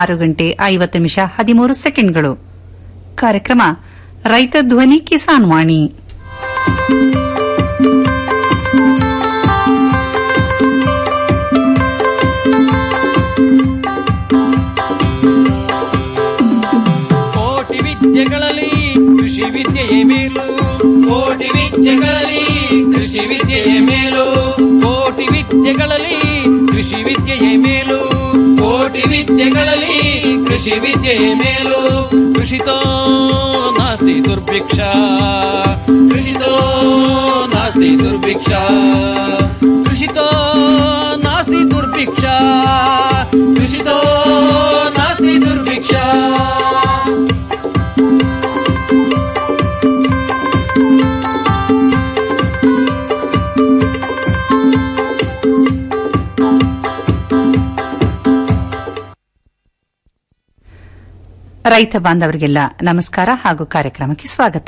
ಆರು ಗಂಟೆ ಐವತ್ತು ನಿಮಿಷ ಹದಿಮೂರು ಸೆಕೆಂಡ್ಗಳು ಕಾರ್ಯಕ್ರಮ ರೈತ ಧ್ವನಿ ಕಿಸಾನ್ ವಾಣಿ ಕೋಟಿ ವಿದ್ಯೆಗಳಲ್ಲಿ ಕೃಷಿ ವಿದ್ಯೆಯೇ ಮೇಲು ಕೋಟಿ ವಿದ್ಯೆಗಳಲ್ಲಿ ಕೃಷಿ ವಿದ್ಯೆಯೇ ಮೇಲು ಕೋಟಿ ವಿದ್ಯೆಗಳಲ್ಲಿ ಕೃಷಿ ವಿದ್ಯೆಯೇ ಮೇಲು ಕೋಟಿ ವಿದ್ಯೆಗಳಲ್ಲಿ ಕೃಷಿ ವಿದ್ಯೆಯೇ ಮೇಲು ಕೃಷಿತೋ ನಾಸ್ತಿ ದುರ್ಭಿಕ್ಷ ಕೃಷಿತೋ ನಾಸ್ತಿ ದುರ್ಭಿಕ್ಷ ಕೃಷಿತೋ ನಾಸ್ತಿ ದುರ್ಭಿಕ್ಷ ಕೃಷಿತೋ ನಾಸ್ತಿ ದುರ್ಭಿಕ್ಷ ರೈತ ಬಾಂಧವರಿಗೆಲ್ಲ ನಮಸ್ಕಾರ ಹಾಗೂ ಕಾರ್ಯಕ್ರಮಕ್ಕೆ ಸ್ವಾಗತ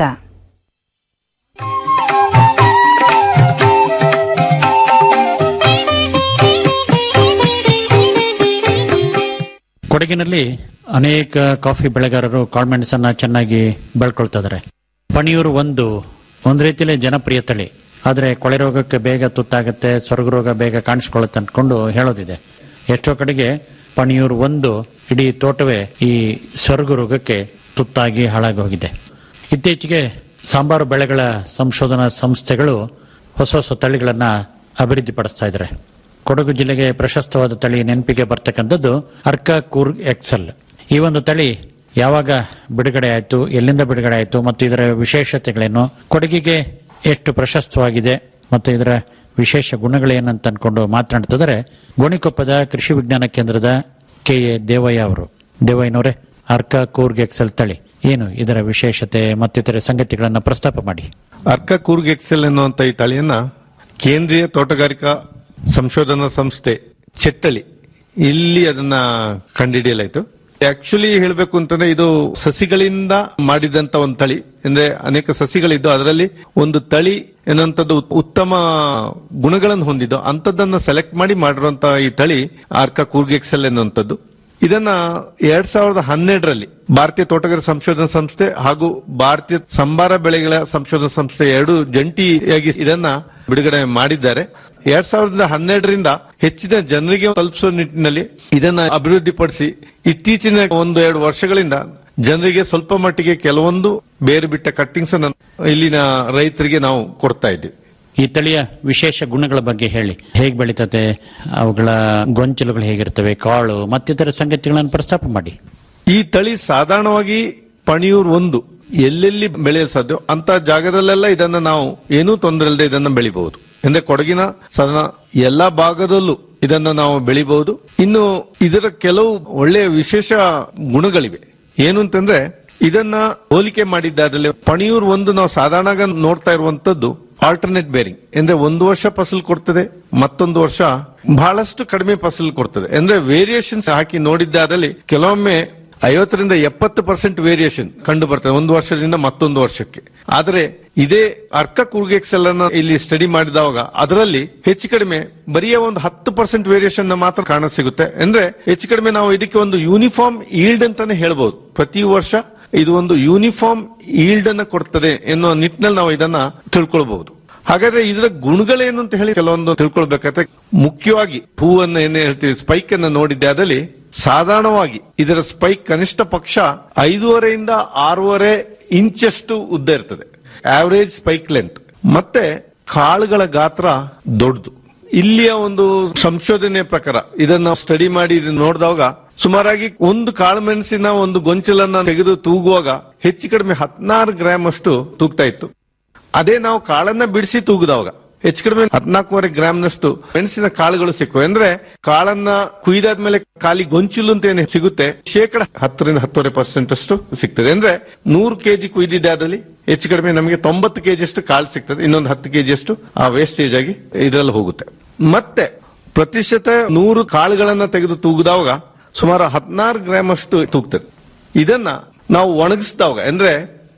ಕೊಡಗಿನಲ್ಲಿ ಅನೇಕ ಕಾಫಿ ಬೆಳೆಗಾರರು ಕಾಳ್ಮೆಣಸನ್ನ ಚೆನ್ನಾಗಿ ಬೆಳ್ಕೊಳ್ತಾ ಇದಾರೆ ಪಣಿಯೂರು ಒಂದು ಒಂದ್ ರೀತಿಯಲ್ಲಿ ಜನಪ್ರಿಯ ತಳಿ ಆದ್ರೆ ಕೊಳೆ ರೋಗಕ್ಕೆ ಬೇಗ ತುತ್ತಾಗತ್ತೆ ಸ್ವರ್ಗ ರೋಗ ಬೇಗ ಕಾಣಿಸ್ಕೊಳ್ಳುತ್ತೆ ಅನ್ಕೊಂಡು ಹೇಳೋದಿದೆ ಎಷ್ಟೋ ಕಡೆಗೆ ಪಣಿಯೂರು ಒಂದು ಇಡೀ ತೋಟವೇ ಈ ಸ್ವರ್ಗ ರೋಗಕ್ಕೆ ತುತ್ತಾಗಿ ಹಾಳಾಗಿ ಹೋಗಿದೆ ಇತ್ತೀಚೆಗೆ ಸಾಂಬಾರು ಬೆಳೆಗಳ ಸಂಶೋಧನಾ ಸಂಸ್ಥೆಗಳು ಹೊಸ ಹೊಸ ತಳಿಗಳನ್ನ ಅಭಿವೃದ್ಧಿಪಡಿಸ್ತಾ ಇದ್ದಾರೆ ಕೊಡಗು ಜಿಲ್ಲೆಗೆ ಪ್ರಶಸ್ತವಾದ ತಳಿ ನೆನಪಿಗೆ ಬರ್ತಕ್ಕಂಥದ್ದು ಅರ್ಕಾ ಕೂರ್ಗ್ ಎಕ್ಸೆಲ್ ಈ ಒಂದು ತಳಿ ಯಾವಾಗ ಬಿಡುಗಡೆ ಆಯಿತು ಎಲ್ಲಿಂದ ಬಿಡುಗಡೆ ಆಯಿತು ಮತ್ತು ಇದರ ವಿಶೇಷತೆಗಳೇನು ಕೊಡಗಿಗೆ ಎಷ್ಟು ಪ್ರಶಸ್ತವಾಗಿದೆ ಮತ್ತು ಇದರ ವಿಶೇಷ ಗುಣಗಳೇನಂತ ಅನ್ಕೊಂಡು ಮಾತನಾಡ್ತಿದ್ದಾರೆ ಗೋಣಿಕೊಪ್ಪದ ಕೃಷಿ ವಿಜ್ಞಾನ ಕೇಂದ್ರದ ಕೆ ಎ ದೇವಯ್ಯ ಅವರು ದೇವಯ್ಯನವರೇ ಅರ್ಕಾ ಕೂರ್ಗ್ ಎಕ್ಸೆಲ್ ತಳಿ ಏನು ಇದರ ವಿಶೇಷತೆ ಮತ್ತಿತರ ಸಂಗತಿಗಳನ್ನ ಪ್ರಸ್ತಾಪ ಮಾಡಿ ಅರ್ಕ ಕೂರ್ಗ್ ಎಕ್ಸೆಲ್ ಎನ್ನುವಂತ ಈ ತಳಿಯನ್ನ ಕೇಂದ್ರೀಯ ತೋಟಗಾರಿಕಾ ಸಂಶೋಧನಾ ಸಂಸ್ಥೆ ಚೆಟ್ಟಳಿ ಇಲ್ಲಿ ಅದನ್ನ ಕಂಡುಹಿಡಿಯಲಾಯಿತು ಆಕ್ಚುಲಿ ಹೇಳಬೇಕು ಅಂತಂದ್ರೆ ಇದು ಸಸಿಗಳಿಂದ ಮಾಡಿದಂತ ಒಂದು ತಳಿ ಅಂದ್ರೆ ಅನೇಕ ಸಸಿಗಳಿದ್ದು ಅದರಲ್ಲಿ ಒಂದು ತಳಿ ಎನ್ನುವಂಥದ್ದು ಉತ್ತಮ ಗುಣಗಳನ್ನು ಹೊಂದಿದ್ದು ಅಂತದನ್ನ ಸೆಲೆಕ್ಟ್ ಮಾಡಿ ಮಾಡಿರುವಂತ ಈ ತಳಿ ಆರ್ಕ ಕೂರ್ಗ್ ಎಕ್ಸೆಲ್ ಎನ್ನುವಂಥದ್ದು ಇದನ್ನ ಎರಡ್ ಸಾವಿರದ ಹನ್ನೆರಡರಲ್ಲಿ ಭಾರತೀಯ ತೋಟಗಾರಿಕಾ ಸಂಶೋಧನಾ ಸಂಸ್ಥೆ ಹಾಗೂ ಭಾರತೀಯ ಸಂಬಾರ ಬೆಳೆಗಳ ಸಂಶೋಧನಾ ಸಂಸ್ಥೆ ಎರಡು ಜಂಟಿಯಾಗಿ ಇದನ್ನ ಬಿಡುಗಡೆ ಮಾಡಿದ್ದಾರೆ ಎರಡ್ ಸಾವಿರದ ಹನ್ನೆರಡರಿಂದ ಹೆಚ್ಚಿನ ಜನರಿಗೆ ತಲುಪಿಸುವ ನಿಟ್ಟಿನಲ್ಲಿ ಇದನ್ನ ಅಭಿವೃದ್ಧಿಪಡಿಸಿ ಇತ್ತೀಚಿನ ಒಂದು ಎರಡು ವರ್ಷಗಳಿಂದ ಜನರಿಗೆ ಸ್ವಲ್ಪ ಮಟ್ಟಿಗೆ ಕೆಲವೊಂದು ಬೇರೆ ಬಿಟ್ಟ ಕಟ್ಟಿಂಗ್ಸ್ ಅನ್ನು ಇಲ್ಲಿನ ರೈತರಿಗೆ ನಾವು ಕೊಡ್ತಾ ಇದ್ದೀವಿ ಈ ತಳಿಯ ವಿಶೇಷ ಗುಣಗಳ ಬಗ್ಗೆ ಹೇಳಿ ಹೇಗೆ ಬೆಳೀತದೆ ಅವುಗಳ ಗೊಂಚಲುಗಳು ಹೇಗಿರ್ತವೆ ಕಾಳು ಮತ್ತಿತರ ಸಂಗತಿಗಳನ್ನು ಪ್ರಸ್ತಾಪ ಮಾಡಿ ಈ ತಳಿ ಸಾಧಾರಣವಾಗಿ ಪಣಿಯೂರ್ ಒಂದು ಎಲ್ಲೆಲ್ಲಿ ಬೆಳೆಯಲು ಸಾಧ್ಯ ಅಂತ ಜಾಗದಲ್ಲೆಲ್ಲ ಇದನ್ನ ನಾವು ಏನೂ ತೊಂದರೆ ಇಲ್ಲದೆ ಇದನ್ನ ಬೆಳಿಬಹುದು ಅಂದ್ರೆ ಕೊಡಗಿನ ಸಾಧಾರಣ ಎಲ್ಲಾ ಭಾಗದಲ್ಲೂ ಇದನ್ನ ನಾವು ಬೆಳಿಬಹುದು ಇನ್ನು ಇದರ ಕೆಲವು ಒಳ್ಳೆಯ ವಿಶೇಷ ಗುಣಗಳಿವೆ ಏನು ಅಂತಂದ್ರೆ ಇದನ್ನ ಹೋಲಿಕೆ ಮಾಡಿದ್ದಾದಲ್ಲಿ ಪಣಿಯೂರ್ ಒಂದು ನಾವು ಸಾಧಾರಣ ನೋಡ್ತಾ ಇರುವಂತದ್ದು ಆಲ್ಟರ್ನೇಟ್ ಬೇರಿಂಗ್ ಅಂದ್ರೆ ಒಂದು ವರ್ಷ ಫಸಲು ಕೊಡ್ತದೆ ಮತ್ತೊಂದು ವರ್ಷ ಬಹಳಷ್ಟು ಕಡಿಮೆ ಫಸಲು ಕೊಡ್ತದೆ ಅಂದ್ರೆ ವೇರಿಯೇಷನ್ಸ್ ಹಾಕಿ ನೋಡಿದ್ದಾದಲ್ಲಿ ಕೆಲವೊಮ್ಮೆ ಐವತ್ತರಿಂದ ಎಪ್ಪತ್ತು ಪರ್ಸೆಂಟ್ ವೇರಿಯೇಷನ್ ಕಂಡು ಬರ್ತದೆ ಒಂದು ವರ್ಷದಿಂದ ಮತ್ತೊಂದು ವರ್ಷಕ್ಕೆ ಆದರೆ ಇದೇ ಅರ್ಕ ಕುರ್ಗೆಕ್ಸೆಲ್ ಅನ್ನ ಇಲ್ಲಿ ಸ್ಟಡಿ ಮಾಡಿದವಾಗ ಅದರಲ್ಲಿ ಹೆಚ್ಚು ಕಡಿಮೆ ಬರಿಯ ಒಂದು ಹತ್ತು ಪರ್ಸೆಂಟ್ ವೇರಿಯೇಷನ್ ಮಾತ್ರ ಕಾಣ ಸಿಗುತ್ತೆ ಅಂದ್ರೆ ಹೆಚ್ಚು ಕಡಿಮೆ ನಾವು ಇದಕ್ಕೆ ಒಂದು ಯೂನಿಫಾರ್ಮ್ ಈಲ್ಡ್ ಅಂತಾನೆ ಹೇಳ್ಬೋದು ಪ್ರತಿ ವರ್ಷ ಇದು ಒಂದು ಯೂನಿಫಾರ್ಮ್ ಈಲ್ಡ್ ಅನ್ನ ಕೊಡ್ತದೆ ಎನ್ನುವ ನಿಟ್ಟಿನಲ್ಲಿ ನಾವು ಇದನ್ನ ತಿಳ್ಕೊಳ್ಬಹುದು ಹಾಗಾದ್ರೆ ಇದರ ಗುಣಗಳೇನು ಅಂತ ಹೇಳಿ ಕೆಲವೊಂದು ತಿಳ್ಕೊಳ್ಬೇಕಾದ್ರೆ ಮುಖ್ಯವಾಗಿ ಹೂವನ್ನ ಏನೇ ಹೇಳ್ತೀವಿ ಸ್ಪೈಕ್ ಅನ್ನ ನೋಡಿದ್ದೆ ಅದಲ್ಲಿ ಸಾಧಾರಣವಾಗಿ ಇದರ ಸ್ಪೈಕ್ ಕನಿಷ್ಠ ಪಕ್ಷ ಐದೂವರೆಯಿಂದ ಆರೂವರೆ ಇಂಚಷ್ಟು ಉದ್ದ ಇರ್ತದೆ ಆವರೇಜ್ ಸ್ಪೈಕ್ ಲೆಂತ್ ಮತ್ತೆ ಕಾಳುಗಳ ಗಾತ್ರ ದೊಡ್ಡದು ಇಲ್ಲಿಯ ಒಂದು ಸಂಶೋಧನೆಯ ಪ್ರಕಾರ ಇದನ್ನ ಸ್ಟಡಿ ಮಾಡಿ ಇದನ್ನ ನೋಡಿದಾಗ ಸುಮಾರಾಗಿ ಒಂದು ಕಾಳುಮೆಣಸಿನ ಒಂದು ಗೊಂಚಲನ್ನ ತೆಗೆದು ತೂಗುವಾಗ ಹೆಚ್ಚು ಕಡಿಮೆ ಹದಿನಾರು ಗ್ರಾಮ್ ಅಷ್ಟು ತೂಗ್ತಾ ಇತ್ತು ಅದೇ ನಾವು ಕಾಳನ್ನ ಬಿಡಿಸಿ ತೂಗಿದವಾಗ ಹೆಚ್ಚು ಕಡಿಮೆ ಹದಿನಾಲ್ಕೂವರೆ ಗ್ರಾಮ್ನಷ್ಟು ಮೆಣಸಿನ ಕಾಳುಗಳು ಸಿಕ್ಕುವೆ ಅಂದ್ರೆ ಕಾಳನ್ನ ಕುಯ್ದಾದ್ಮೇಲೆ ಖಾಲಿ ಗೊಂಚಲು ಅಂತ ಏನು ಸಿಗುತ್ತೆ ಶೇಕಡ ಹತ್ತರಿಂದ ಹತ್ತುವರೆ ಪರ್ಸೆಂಟ್ ಅಷ್ಟು ಸಿಗ್ತದೆ ಅಂದ್ರೆ ನೂರು ಕೆಜಿ ಕುಯ್ದಿದ್ದೆ ಅದರಲ್ಲಿ ಹೆಚ್ಚು ಕಡಿಮೆ ನಮಗೆ ತೊಂಬತ್ತು ಕೆಜಿ ಅಷ್ಟು ಕಾಳು ಸಿಗ್ತದೆ ಇನ್ನೊಂದು ಹತ್ತು ಕೆಜಿ ಅಷ್ಟು ಆ ವೇಸ್ಟೇಜ್ ಆಗಿ ಇದರಲ್ಲಿ ಹೋಗುತ್ತೆ ಮತ್ತೆ ಪ್ರತಿಶತ ನೂರು ಕಾಳುಗಳನ್ನ ತೆಗೆದು ತೂಗಿದವಾಗ ಸುಮಾರು ಹದಿನಾರು ಗ್ರಾಮ್ ಅಷ್ಟು ತೂಗ್ತದೆ ಇದನ್ನ ನಾವು ಒಣಗಿಸಿದವಾಗ ಅಂದ್ರೆ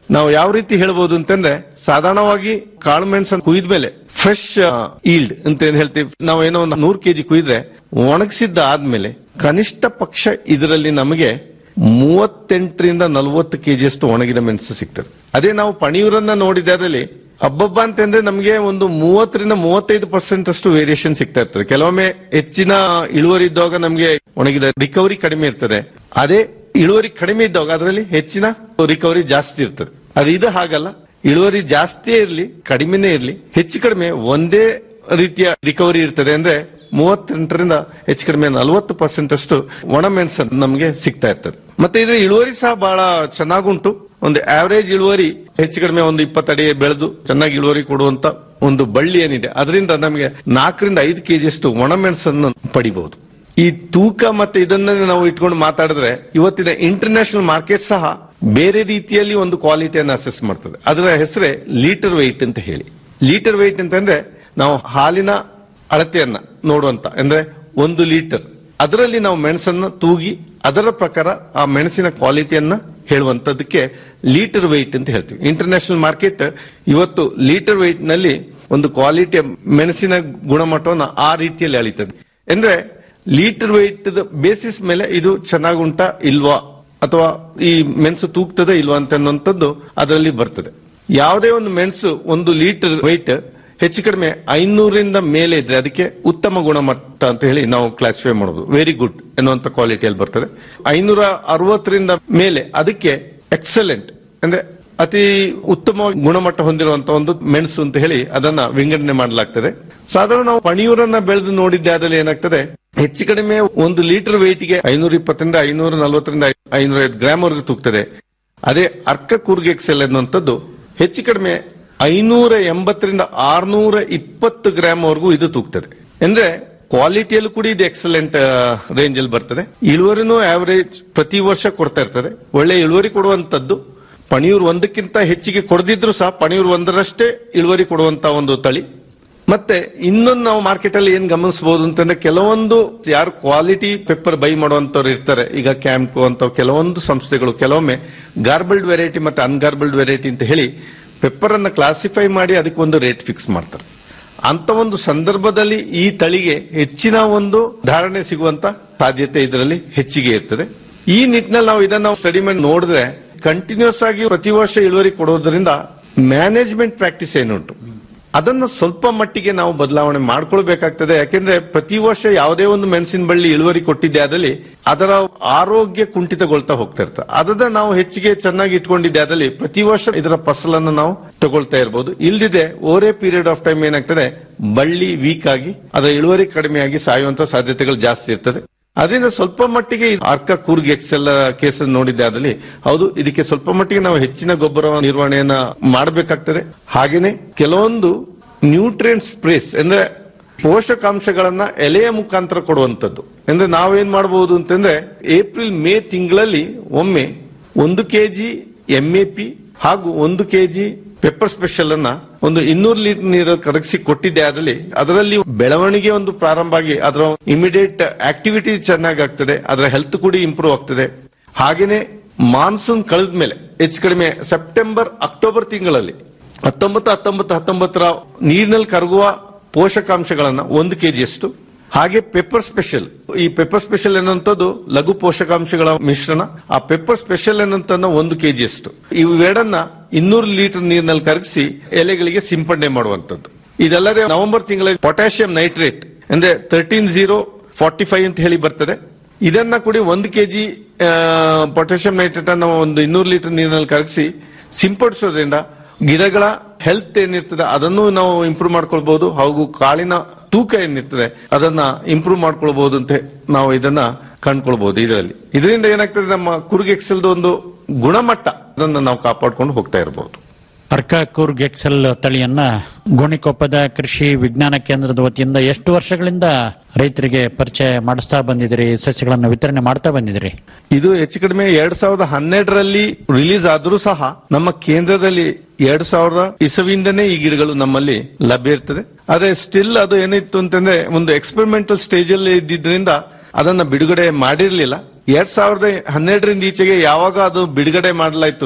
ನಾವು ಯಾವ ರೀತಿ ಹೇಳ್ಬೋದು ಅಂತಂದ್ರೆ ಸಾಧಾರಣವಾಗಿ ಕಾಳು ಮೆಣಸನ್ನು ಕುಯ್ದ ಮೇಲೆ ಫ್ರೆಶ್ ಈಲ್ಡ್ ಅಂತ ಏನ್ ಹೇಳ್ತೀವಿ ನಾವು ಏನೋ ಒಂದು ನೂರು ಕೆಜಿ ಕುಯ್ದ್ರೆ ಒಣಗಿಸಿದ್ದ ಆದ್ಮೇಲೆ ಕನಿಷ್ಠ ಪಕ್ಷ ಇದರಲ್ಲಿ ನಮಗೆ ಮೂವತ್ತೆಂಟರಿಂದ ನಲವತ್ತು ಕೆಜಿಯಷ್ಟು ಒಣಗಿದ ಮೆಣಸು ಸಿಗ್ತದೆ ಅದೇ ನಾವು ಪಣಿಯೂರನ್ನ ನೋಡಿದಾದಲ್ಲಿ ಹಬ್ಬಬ್ಬ ಅಂತಂದ್ರೆ ನಮಗೆ ಒಂದು ಮೂವತ್ತರಿಂದ ಮೂವತ್ತೈದು ಪರ್ಸೆಂಟ್ ಅಷ್ಟು ವೇರಿಯೇಷನ್ ಸಿಗ್ತಾ ಇರ್ತದೆ ಕೆಲವೊಮ್ಮೆ ಹೆಚ್ಚಿನ ಇಳುವರಿ ಇದ್ದಾಗ ನಮಗೆ ಒಣಗಿದ ರಿಕವರಿ ಕಡಿಮೆ ಇರ್ತದೆ ಅದೇ ಇಳುವರಿ ಕಡಿಮೆ ಇದ್ದಾಗ ಅದರಲ್ಲಿ ಹೆಚ್ಚಿನ ರಿಕವರಿ ಜಾಸ್ತಿ ಇರ್ತದೆ ಅದು ಇದು ಹಾಗಲ್ಲ ಇಳುವರಿ ಜಾಸ್ತಿಯೇ ಇರಲಿ ಕಡಿಮೆನೇ ಇರಲಿ ಹೆಚ್ಚು ಕಡಿಮೆ ಒಂದೇ ರೀತಿಯ ರಿಕವರಿ ಇರ್ತದೆ ಅಂದ್ರೆ ಮೂವತ್ತೆಂಟರಿಂದ ಹೆಚ್ಚು ಕಡಿಮೆ ನಲವತ್ತು ಪರ್ಸೆಂಟ್ ಅಷ್ಟು ಒಣ ಮೆಣಸು ನಮಗೆ ಸಿಗ್ತಾ ಇರ್ತದೆ ಮತ್ತೆ ಇದ್ರ ಇಳುವರಿ ಸಹ ಬಹಳ ಚೆನ್ನಾಗುಂಟು ಒಂದು ಆವರೇಜ್ ಇಳುವರಿ ಹೆಚ್ಚು ಕಡಿಮೆ ಒಂದು ಇಪ್ಪತ್ತಡಿ ಬೆಳೆದು ಚೆನ್ನಾಗಿ ಇಳುವರಿ ಕೊಡುವಂತ ಒಂದು ಬಳ್ಳಿ ಏನಿದೆ ಅದರಿಂದ ನಮಗೆ ನಾಲ್ಕರಿಂದ ಐದು ಕೆಜಿಯಷ್ಟು ಒಣ ಮೆಣಸನ್ನು ಪಡಿಬಹುದು ಈ ತೂಕ ಮತ್ತೆ ಇದನ್ನ ನಾವು ಇಟ್ಕೊಂಡು ಮಾತಾಡಿದ್ರೆ ಇವತ್ತಿನ ಇಂಟರ್ನ್ಯಾಷನಲ್ ಮಾರ್ಕೆಟ್ ಸಹ ಬೇರೆ ರೀತಿಯಲ್ಲಿ ಒಂದು ಕ್ವಾಲಿಟಿಯನ್ನು ಅಸೆಸ್ ಮಾಡ್ತದೆ ಅದರ ಹೆಸರೇ ಲೀಟರ್ ವೆಯ್ಟ್ ಅಂತ ಹೇಳಿ ಲೀಟರ್ ವೆಯ್ಟ್ ಅಂತಂದ್ರೆ ನಾವು ಹಾಲಿನ ಅಳತೆಯನ್ನ ನೋಡುವಂತ ಅಂದ್ರೆ ಒಂದು ಲೀಟರ್ ಅದರಲ್ಲಿ ನಾವು ಮೆಣಸನ್ನ ತೂಗಿ ಅದರ ಪ್ರಕಾರ ಆ ಮೆಣಸಿನ ಕ್ವಾಲಿಟಿಯನ್ನ ಹೇಳುವಂತದಕ್ಕೆ ಲೀಟರ್ ವೆಯ್ಟ್ ಅಂತ ಹೇಳ್ತೀವಿ ಇಂಟರ್ನ್ಯಾಷನಲ್ ಮಾರ್ಕೆಟ್ ಇವತ್ತು ಲೀಟರ್ ವೆಯ್ಟ್ ನಲ್ಲಿ ಒಂದು ಕ್ವಾಲಿಟಿಯ ಮೆಣಸಿನ ಗುಣಮಟ್ಟವನ್ನು ಆ ರೀತಿಯಲ್ಲಿ ಅಳಿತದೆ ಅಂದ್ರೆ ಲೀಟರ್ ವೆಯ್ಟ್ ಬೇಸಿಸ್ ಮೇಲೆ ಇದು ಚೆನ್ನಾಗುಂಟಾ ಇಲ್ವಾ ಅಥವಾ ಈ ಮೆಣಸು ತೂಗ್ತದೆ ಇಲ್ವಾ ಅಂತ ಅನ್ನುವಂಥದ್ದು ಅದರಲ್ಲಿ ಬರ್ತದೆ ಯಾವುದೇ ಒಂದು ಮೆಣಸು ಒಂದು ಲೀಟರ್ ವೆಯ್ಟ್ ಹೆಚ್ಚು ಕಡಿಮೆ ಐನೂರಿಂದ ಮೇಲೆ ಇದ್ರೆ ಅದಕ್ಕೆ ಉತ್ತಮ ಗುಣಮಟ್ಟ ಅಂತ ಹೇಳಿ ನಾವು ಕ್ಲಾಸಿಫೈ ಮಾಡಬಹುದು ವೆರಿ ಗುಡ್ ಎನ್ನುವಂತ ಕ್ವಾಲಿಟಿಯಲ್ಲಿ ಬರ್ತದೆ ಐನೂರ ಅರವತ್ತರಿಂದ ಮೇಲೆ ಅದಕ್ಕೆ ಎಕ್ಸಲೆಂಟ್ ಅಂದ್ರೆ ಅತಿ ಉತ್ತಮ ಗುಣಮಟ್ಟ ಹೊಂದಿರುವಂತ ಒಂದು ಮೆಣಸು ಅಂತ ಹೇಳಿ ಅದನ್ನ ವಿಂಗಡಣೆ ಮಾಡಲಾಗ್ತದೆ ಸಾಧಾರಣ ನಾವು ಪಣಿಯೂರನ್ನ ಬೆಳೆದು ನೋಡಿದ್ದೆ ಅದ್ರಲ್ಲಿ ಏನಾಗ್ತದೆ ಹೆಚ್ಚು ಕಡಿಮೆ ಒಂದು ಲೀಟರ್ ವೆಯ್ಟ್ಗೆ ಐನೂರ ಇಪ್ಪತ್ತರಿಂದ ಐನೂರ ನಲವತ್ತರಿಂದ ಐನೂರ ಐದು ಗ್ರಾಮ್ ವರೆಗೂ ತೂಗ್ತದೆ ಅದೇ ಅರ್ಕ ಕೂರ್ಗ್ ಎಕ್ಸೆಲ್ ಅನ್ನುವಂಥದ್ದು ಹೆಚ್ಚು ಕಡಿಮೆ ಐನೂರ ಎಂಬತ್ತರಿಂದ ಆರ್ನೂರ ಇಪ್ಪತ್ತು ಗ್ರಾಮ್ ವರೆಗೂ ಇದು ತೂಗ್ತದೆ ಅಂದ್ರೆ ಕ್ವಾಲಿಟಿಯಲ್ಲೂ ಕೂಡ ಇದು ಎಕ್ಸಲೆಂಟ್ ರೇಂಜ್ ಅಲ್ಲಿ ಬರ್ತದೆ ಇಳುವರಿನೂ ಆವರೇಜ್ ಪ್ರತಿ ವರ್ಷ ಕೊಡ್ತಾ ಇರ್ತದೆ ಒಳ್ಳೆ ಇಳುವರಿ ಕೊಡುವಂತದ್ದು ಪಣಿಯೂರ್ ಒಂದಕ್ಕಿಂತ ಹೆಚ್ಚಿಗೆ ಕೊಡದಿದ್ರು ಸಹ ಪಣಿಯೂರ್ ಒಂದರಷ್ಟೇ ಇಳುವರಿ ಕೊಡುವಂತ ಒಂದು ತಳಿ ಮತ್ತೆ ಇನ್ನೊಂದು ನಾವು ಮಾರ್ಕೆಟ್ ಅಲ್ಲಿ ಏನ್ ಗಮನಿಸಬಹುದು ಅಂತಂದ್ರೆ ಕೆಲವೊಂದು ಯಾರು ಕ್ವಾಲಿಟಿ ಪೆಪ್ಪರ್ ಬೈ ಮಾಡುವಂತವ್ರು ಇರ್ತಾರೆ ಈಗ ಕ್ಯಾಂಪ್ಕೋ ಅಂತ ಕೆಲವೊಂದು ಸಂಸ್ಥೆಗಳು ಕೆಲವೊಮ್ಮೆ ಗಾರ್ಬಲ್ಡ್ ವೆರೈಟಿ ಮತ್ತೆ ಅನ್ಗಾರ್ಬಲ್ಡ್ ವೆರೈಟಿ ಅಂತ ಹೇಳಿ ಪೆಪ್ಪರ್ ಅನ್ನ ಕ್ಲಾಸಿಫೈ ಮಾಡಿ ಅದಕ್ಕೆ ಒಂದು ರೇಟ್ ಫಿಕ್ಸ್ ಮಾಡ್ತಾರೆ ಅಂತ ಒಂದು ಸಂದರ್ಭದಲ್ಲಿ ಈ ತಳಿಗೆ ಹೆಚ್ಚಿನ ಒಂದು ಧಾರಣೆ ಸಿಗುವಂತ ಸಾಧ್ಯತೆ ಇದರಲ್ಲಿ ಹೆಚ್ಚಿಗೆ ಇರ್ತದೆ ಈ ನಿಟ್ಟಿನಲ್ಲಿ ನಾವು ಇದನ್ನ ಸ್ಟಡಿ ಮಾಡಿ ನೋಡಿದ್ರೆ ಕಂಟಿನ್ಯೂಸ್ ಆಗಿ ಪ್ರತಿ ವರ್ಷ ಇಳುವರಿ ಕೊಡೋದ್ರಿಂದ ಮ್ಯಾನೇಜ್ಮೆಂಟ್ ಪ್ರಾಕ್ಟೀಸ್ ಏನುಂಟು ಅದನ್ನ ಸ್ವಲ್ಪ ಮಟ್ಟಿಗೆ ನಾವು ಬದಲಾವಣೆ ಮಾಡ್ಕೊಳ್ಬೇಕಾಗ್ತದೆ ಯಾಕೆಂದ್ರೆ ಪ್ರತಿ ವರ್ಷ ಯಾವುದೇ ಒಂದು ಮೆಣಸಿನ ಬಳ್ಳಿ ಇಳುವರಿ ಕೊಟ್ಟಿದ್ದೆ ಅದಲ್ಲಿ ಅದರ ಆರೋಗ್ಯ ಕುಂಠಿತಗೊಳ್ತಾ ಹೋಗ್ತಾ ಇರ್ತದೆ ಅದನ್ನ ನಾವು ಹೆಚ್ಚಿಗೆ ಚೆನ್ನಾಗಿ ಇಟ್ಕೊಂಡಿದ್ದೆ ಅದಲ್ಲಿ ಪ್ರತಿ ವರ್ಷ ಇದರ ಫಸಲನ್ನು ನಾವು ತಗೊಳ್ತಾ ಇರಬಹುದು ಇಲ್ದಿದೆ over a period of time ಏನಾಗ್ತದೆ ಬಳ್ಳಿ ವೀಕ್ ಆಗಿ ಅದರ ಇಳುವರಿ ಕಡಿಮೆಯಾಗಿ ಸಾಯುವಂತ ಸಾಧ್ಯತೆಗಳು ಜಾಸ್ತಿ ಇರ್ತದೆ ಅದರಿಂದ ಸ್ವಲ್ಪ ಮಟ್ಟಿಗೆ ಈ ಅರ್ಕ ಕೂರ್ಗ್ ಎಕ್ಸೆಲ್ ಕೇಸ್ ನೋಡಿದ್ದೆ ಅದಲ್ಲಿ ಹೌದು ಇದಕ್ಕೆ ಸ್ವಲ್ಪ ಮಟ್ಟಿಗೆ ನಾವು ಹೆಚ್ಚಿನ ಗೊಬ್ಬರ ನಿರ್ವಹಣೆಯನ್ನ ಮಾಡಬೇಕಾಗ್ತದೆ ಹಾಗೇನೆ ಕೆಲವೊಂದು ನ್ಯೂಟ್ರಿಯನ್ ಸ್ಪ್ರೇಸ್ ಅಂದ್ರೆ ಪೋಷಕಾಂಶಗಳನ್ನ ಎಲೆಯ ಮುಖಾಂತರ ಕೊಡುವಂತದ್ದು ಅಂದ್ರೆ ನಾವೇನ್ ಮಾಡಬಹುದು ಅಂತಂದ್ರೆ ಏಪ್ರಿಲ್ ಮೇ ತಿಂಗಳಲ್ಲಿ ಒಮ್ಮೆ ಒಂದು ಕೆಜಿ ಎಂಎಪಿ ಹಾಗೂ ಒಂದು ಕೆಜಿ ಪೆಪ್ಪರ್ ಸ್ಪೆಷಲ್ ಅನ್ನ ಒಂದು ಇನ್ನೂರು ಲೀಟರ್ ನೀರು ಕರಗಿಸಿ ಕೊಟ್ಟಿದ್ದೆ ಅದರಲ್ಲಿ ಅದರಲ್ಲಿ ಬೆಳವಣಿಗೆ ಒಂದು ಪ್ರಾರಂಭ ಆಗಿ ಅದರ ಇಮಿಡಿಯೇಟ್ ಆಕ್ಟಿವಿಟಿ ಚೆನ್ನಾಗಿ ಆಗ್ತದೆ ಅದರ ಹೆಲ್ತ್ ಕೂಡ ಇಂಪ್ರೂವ್ ಆಗ್ತದೆ ಹಾಗೇನೆ ಮಾನ್ಸೂನ್ ಕಳೆದ ಮೇಲೆ ಹೆಚ್ಚು ಕಡಿಮೆ ಸೆಪ್ಟೆಂಬರ್ ಅಕ್ಟೋಬರ್ ತಿಂಗಳಲ್ಲಿ ಹತ್ತೊಂಬತ್ತು ಹತ್ತೊಂಬತ್ತು ಹತ್ತೊಂಬತ್ತರ ನೀರಿನಲ್ಲಿ ಕರಗುವ ಪೋಷಕಾಂಶಗಳನ್ನ ಒಂದು ಕೆಜಿಯಷ್ಟು ಹಾಗೆ ಪೆಪ್ಪರ್ ಸ್ಪೆಷಲ್ ಈ ಪೆಪ್ಪರ್ ಸ್ಪೆಷಲ್ ಎನ್ನುವಂಥದ್ದು ಲಘು ಪೋಷಕಾಂಶಗಳ ಮಿಶ್ರಣ ಆ ಪೆಪ್ಪರ್ ಸ್ಪೆಷಲ್ ಎನ್ನುವಂತ ಒಂದು ಕೆಜಿಯಷ್ಟು ಇವೆರಡನ್ನ ಇನ್ನೂರು ಲೀಟರ್ ನೀರಿನಲ್ಲಿ ಕರಗಿಸಿ ಎಲೆಗಳಿಗೆ ಸಿಂಪಡಣೆ ಮಾಡುವಂತದ್ದು ಇದಲ್ಲದೆ ನವೆಂಬರ್ ತಿಂಗಳಲ್ಲಿ ಪೊಟ್ಯಾಷಿಯಂ ನೈಟ್ರೇಟ್ ಅಂದ್ರೆ ತರ್ಟೀನ್ ಜೀರೋ ಫಾರ್ಟಿ ಫೈವ್ ಅಂತ ಹೇಳಿ ಬರ್ತದೆ ಇದನ್ನ ಕೂಡ ಒಂದು ಕೆಜಿ ಪೊಟ್ಯಾಷಿಯಂ ನೈಟ್ರೇಟ್ ಅನ್ನು ಒಂದು ಇನ್ನೂರು ಲೀಟರ್ ನೀರಿನಲ್ಲಿ ಕರಗಿಸಿ ಸಿಂಪಡಿಸೋದ್ರಿಂದ ಗಿಡಗಳ ಹೆಲ್ತ್ ಏನಿರ್ತದೆ ಅದನ್ನು ನಾವು ಇಂಪ್ರೂವ್ ಮಾಡ್ಕೊಳ್ಬಹುದು ಹಾಗೂ ಕಾಳಿನ ತೂಕ ಏನಿರ್ತದೆ ಅದನ್ನ ಇಂಪ್ರೂವ್ ಮಾಡ್ಕೊಳ್ಬಹುದು ಅಂತ ನಾವು ಇದನ್ನ ಕಂಡ್ಕೊಳ್ಬಹುದು ಇದರಲ್ಲಿ ಇದರಿಂದ ಏನಾಗ್ತದೆ ನಮ್ಮ ಕುರುಗ್ ಎಕ್ಸೆಲ್ದು ಒಂದು ಗುಣಮಟ್ಟ ಅದನ್ನ ನಾವು ಕಾಪಾಡ್ಕೊಂಡು ಹೋಗ್ತಾ ಇರಬಹುದು ಅರ್ಕ ಕೂರ್ಗ್ ಎಕ್ಸೆಲ್ ತಳಿಯನ್ನ ಗೋಣಿಕೊಪ್ಪದ ಕೃಷಿ ವಿಜ್ಞಾನ ಕೇಂದ್ರದ ವತಿಯಿಂದ ಎಷ್ಟು ವರ್ಷಗಳಿಂದ ರೈತರಿಗೆ ಪರಿಚಯ ಮಾಡಿಸ್ತಾ ಬಂದಿದ್ರಿ ಸಸ್ಯಗಳನ್ನು ವಿತರಣೆ ಮಾಡ್ತಾ ಬಂದಿದ್ರಿ ಇದು ಹೆಚ್ಚು ಕಡಿಮೆ ಎರಡ್ ಸಾವಿರದ ಹನ್ನೆರಡರಲ್ಲಿ ರಿಲೀಸ್ ಆದ್ರೂ ಸಹ ನಮ್ಮ ಕೇಂದ್ರದಲ್ಲಿ ಎರಡ್ ಸಾವಿರದ ಇಸವಿಂದನೇ ಈ ಗಿಡಗಳು ನಮ್ಮಲ್ಲಿ ಲಭ್ಯ ಇರ್ತದೆ ಆದ್ರೆ ಸ್ಟಿಲ್ ಅದು ಏನಿತ್ತು ಅಂತಂದ್ರೆ ಒಂದು ಎಕ್ಸ್ಪೆರಿಮೆಂಟಲ್ ಸ್ಟೇಜ್ ಅಲ್ಲಿ ಇದ್ದಿದ್ರಿಂದ ಅದನ್ನ ಬಿಡುಗಡೆ ಮಾಡಿರ್ಲಿಲ್ಲ ಎರಡ್ ಸಾವಿರದ ಹನ್ನೆರಡರಿಂದ ಈಚೆಗೆ ಯಾವಾಗ ಅದು ಬಿಡುಗಡೆ ಮಾಡಲಾಯ್ತು